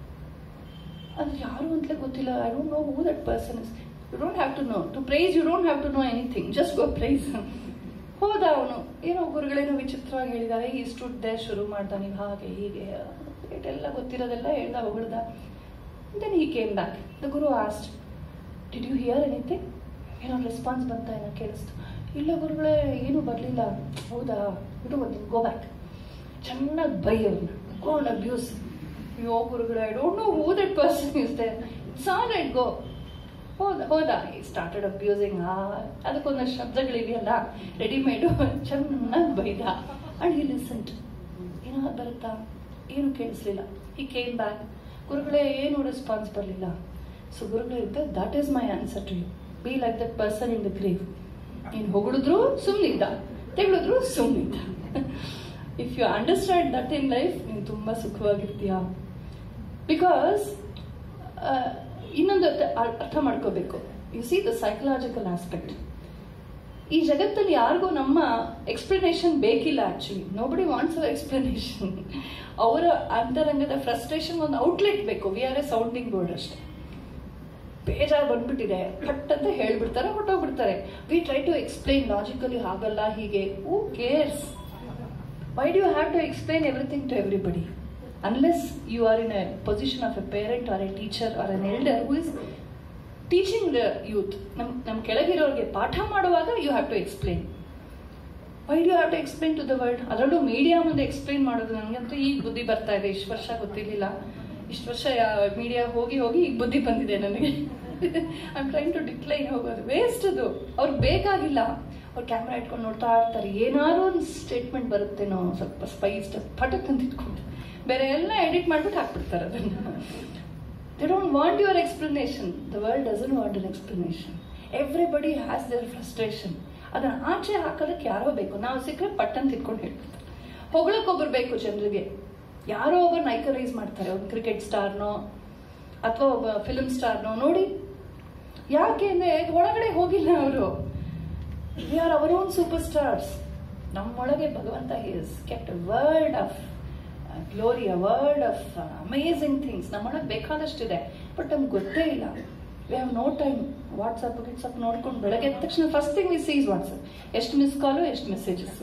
ಅದು ಯಾರು ಅಂತಲೇ ಗೊತ್ತಿಲ್ಲ I don't know who that person is you don't have to know to praise you don't have to know anything just go praise ಹೋದ ಅವನು ಏನೋ ಗುರುಗಳೇನೋ ವಿಚಿತ್ರವಾಗಿ ಹೇಳಿದ್ದಾರೆ ಈ ಸ್ಟುಡ್ದೆ ಶುರು ಮಾಡ್ದ ನೀವು ಹಾಗೆ ಹೀಗೆ ಎಲ್ಲ ಗೊತ್ತಿರೋದೆಲ್ಲ ಹೇಳ್ದ ಹೊಗಳ್ದ then he came back the guru asked did you hear anything ಏನೋ ರೆಸ್ಪಾನ್ಸ್ ಬಂತ ಏನೋ ಕೇಳಿಸ್ತು ಇಲ್ಲ ಗುರುಗಳೇ ಏನೂ ಬರಲಿಲ್ಲ ಹೌದಾ ಇದು ಒಂದು ಗೋ ಬ್ಯಾಕ್ ಚೆನ್ನಾಗಿ ಬೈ ಅವ್ರನ್ನ ಗೋ ಅಂಡ್ ಅಬ್ಯೂಸ್ ಯೋ ಗುರುಗಳೇ I don't know who that person is there it's all right go ಹೋದ ಹೋದ ಈ ಸ್ಟಾರ್ಟೆಡ್ ಅಬ್ಯೂಸಿಂಗ್ ಅದಕ್ಕೊಂದಷ್ಟು ಶಬ್ದಗಳಿವೆಯಲ್ಲ ರೆಡಿಮೇಡು ಚೆನ್ನಾಗಿ ಬೈದ ಅಂಡ್ ಹಿ ಲಿಸಂಟ್ ಏನೋ ಬರುತ್ತಾ ಏನು ಕೇಳಿಸ್ಲಿಲ್ಲ ಈ ಕೇಮ್ ಬ್ಯಾಕ್ ಗುರುಗಳೇ ಏನು ರೆಸ್ಪಾನ್ಸ್ ಬರಲಿಲ್ಲ ಸೊ ಗುರುಗಳೇ ಇದ್ದ that is my answer to you be like that person in the grave ನೀನು ಹೊಗಳಿದ್ರು ಸುಮ್ಮನಿದ್ದ ತೆಗಳಿದ್ರು ಸುಮ್ಮನಿದ್ದ if you understand that in life ನೀನು ತುಂಬ ಸುಖವಾಗಿರ್ತೀಯ ಬಿಕಾಸ್ ಇನ್ನೊಂದು ಅರ್ಥ- ಅರ್ಥ ಮಾಡ್ಕೋಬೇಕು you see the psychological aspect ಈ ಜಗತ್ತಲ್ಲಿ ಯಾರಿಗೂ ನಮ್ಮ ಎಕ್ಸ್ಪ್ಲನೇಷನ್ ಬೇಕಿಲ್ಲ actually nobody wants our explanation ಅವರ ಅಂತರಂಗದ ಫ್ರಸ್ಟ್ರೇಷನ್ ಒಂದು ಔಟ್ಲೆಟ್ ಬೇಕು we are a sounding board ಅಷ್ಟೇ ಬೇಜಾರು ಬಂದ್ಬಿಟ್ಟಿದೆ ಪಟ್ ಅಂತ ಹೇಳ್ಬಿಡ್ತಾರೆ ಹೊಟ್ಟೋಗ್ಬಿಡ್ತಾರೆ V try to explain logically ಹಾಗಲ್ಲ ಹೀಗೆ who cares why do have to explain everything to everybody unless you are in a position of a parent or a teacher or an elder who is teaching the youth ನಮ್ ನಮ್ಮ ಕೆಳಗಿರೋರಿಗೆ ಪಾಠ ಮಾಡುವಾಗ you have to explain why do have to explain to the world ಅದರಲ್ಲೂ media ಮುಂದೆ explain ಮಾಡೋದು ನನಗಂತೂ ಈಗ ಬುದ್ಧಿ ಬರ್ತಾ ಇದೆ ಇಷ್ಟು ವರ್ಷ ಗೊತ್ತಿರಲಿಲ್ಲ ಇಷ್ಟು ವರ್ಷ ಮೀಡಿಯಾ ಹೋಗಿ ಹೋಗಿ ಈಗ ಬುದ್ಧಿ ಬಂದಿದೆ ನನಗೆ I am trying to decline ಹೋಗೋದು ವೇಸ್ಟ್ ಅದು ಅವ್ರಿಗೆ ಬೇಕಾಗಿಲ್ಲ ಅವ್ರು ಕ್ಯಾಮ್ರಾ ಇಟ್ಕೊಂಡು ನೋಡ್ತಾ ಇರ್ತಾರೆ ಏನಾದ್ರು ಒಂದು ಸ್ಟೇಟ್ಮೆಂಟ್ ಬರುತ್ತೇನೋ ಸ್ವಲ್ಪ ಸ್ಪೈಸ್ ಪಟಕ್ ಅಂತ ಇಟ್ಕೊಂಡು ಬೇರೆ ಎಲ್ಲ ಎಡಿಟ್ ಮಾಡ್ಬಿಟ್ಟು ಹಾಕ್ಬಿಡ್ತಾರೆ ಅದನ್ನ they don't want your explanation the world doesn't want an explanation everybody has their frustration ಅದನ್ನ ಆಚೆ ಹಾಕೋದಕ್ಕೆ ಯಾರೋ ಬೇಕು ನಾವು ಸಿಕ್ಕರೆ ಪಟ್ಟನ್ ತಿಳ್ಕೊಂಡು ಹೇಳ್ಬಿಡ್ತಾರೆ ಹೊಗಳಕ್ಕೊಬ್ರು ಬೇಕು ಜನರಿಗೆ ಯಾರೋ ಒಬ್ಬರು ನೈಕಲೈಸ್ ಮಾಡ್ತಾರೆ ಒಂದು ಕ್ರಿಕೆಟ್ ಸ್ಟಾರ್ನೋ ಅಥವಾ ಒಬ್ಬ ಫಿಲ್ಮ್ ಸ್ಟಾರ್ನೋ ನೋಡಿ ಯಾಕೆ ಅಂದ್ರೆ ಒಳಗಡೆ ಹೋಗಿಲ್ಲ ಅವರು we are our own superstars ನಮ್ಮೊಳಗೆ ಭಗವಂತ is kept world of glory a world of amazing things ನಮ್ಮೊಳಗೆ ಬೇಕಾದಷ್ಟಿದೆ ಬಟ್ ನಮ್ಗೆ ಗೊತ್ತೇ ಇಲ್ಲ we have no time WhatsApp ಗಿಟ್ಸಪ್ ನೋಡ್ಕೊಂಡು ಬೆಳಗ್ಗೆ ಎದ್ದ ತಕ್ಷಣ first thing we sees WhatsApp ಎಷ್ಟು ಮಿಸ್ ಕಾಲು ಎಷ್ಟು messages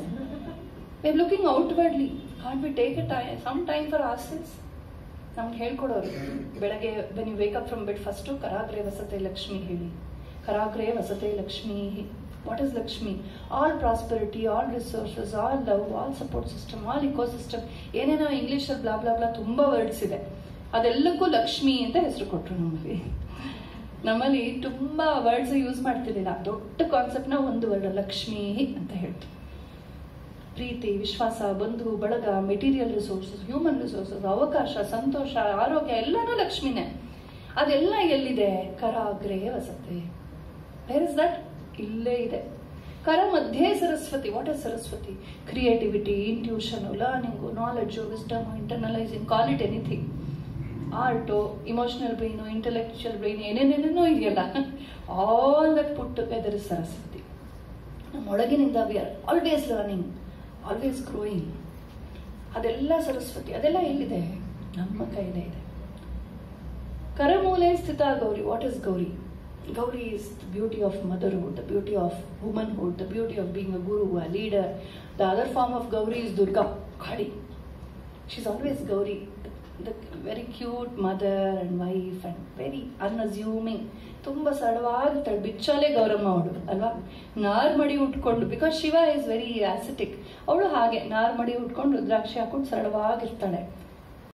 we looking outwardly can't we take a time some time for ourselves ನಮ್ಗೆ ಹೇಳ್ಕೊಡೋರು ಬೆಳಗ್ಗೆ when you wake up from bed first ಕರಾಗ್ರೆ ವಸತೆ ಲಕ್ಷ್ಮಿ ಹೇಳಿ ಕರಾಗ್ರೆ ವಸತೆ Lakshmi what is Lakshmi all prosperity all resources all love all support system all ecosystem ಏನೇನೋ ಇಂಗ್ಲೀಷಲ್ಲಿ blah blah blah ತುಂಬ ವರ್ಡ್ಸ್ ಇದೆ ಅದೆಲ್ಲಕ್ಕೂ ಲಕ್ಷ್ಮಿ ಅಂತ ಹೆಸರು ಕೊಟ್ಟರು ನಮ್ಮಲ್ಲಿ ನಮ್ಮಲ್ಲಿ ತುಂಬ ವರ್ಡ್ಸ್ ಯೂಸ್ ಮಾಡ್ತಿರ್ಲಿಲ್ಲ ದೊಡ್ಡ ಕಾನ್ಸೆಪ್ಟ್ನ ಒಂದು ವರ್ಡ್ ಲಕ್ಷ್ಮಿ ಅಂತ ಹೇಳ್ತು ಪ್ರೀತಿ ವಿಶ್ವಾಸ ಬಂಧು ಬಳಗ ಮೆಟೀರಿಯಲ್ ರಿಸೋರ್ಸಸ್ ಹ್ಯೂಮನ್ ರಿಸೋರ್ಸಸ್ ಅವಕಾಶ ಸಂತೋಷ ಆರೋಗ್ಯ ಎಲ್ಲನೂ ಲಕ್ಷ್ಮಿನೇ ಅದೆಲ್ಲ ಎಲ್ಲಿದೆ ಕರಾಗ್ರೆ ವಸತೆ ವೇರ್ ಇಸ್ ದಟ್ ಇಲ್ಲೇ ಇದೆ ಕರ ಮಧ್ಯೆ Saraswati what is Saraswati creativity intuition learning knowledge wisdom internalizing call it anything art emotional brain intellectual brain ಏನೇನೇನೇನೋ ಇದೆಯಲ್ಲ all that put together is Saraswati ನಮ್ಮೊಳಗಿನಿಂದ we are always learning always growing ಅದೆಲ್ಲ ಸರಸ್ವತಿ ಅದೆಲ್ಲ ಎಲ್ಲಿದೆ ನಮ್ಮ ಕೈಲೇ ಇದೆ ಕರಮೂಲೆ ಸ್ಥಿತ Gauri what is Gauri Gauri is the beauty of motherhood, the beauty of womanhood, the beauty of being a guru, a leader. The other form of Gauri is Durga, Kali. She's always Gauri, the, the very cute mother and wife and very unassuming. ತುಂಬ ಸರಳವಾಗಿರ್ತಾಳೆ ಬಿಚ್ಚಲೇ ಗೌರಮ್ಮ ಅವಳು ಅಲ್ವಾ ನಾರ್ ಮಡಿ ಉಟ್ಕೊಂಡು because Shiva is very ascetic ಅವಳು ಹಾಗೆ ನಾರ್ ಮಡಿ ಉಟ್ಕೊಂಡು ರುದ್ರಾಕ್ಷಿ ಹಾಕೊಂಡು ಸರಳವಾಗಿರ್ತಾಳೆ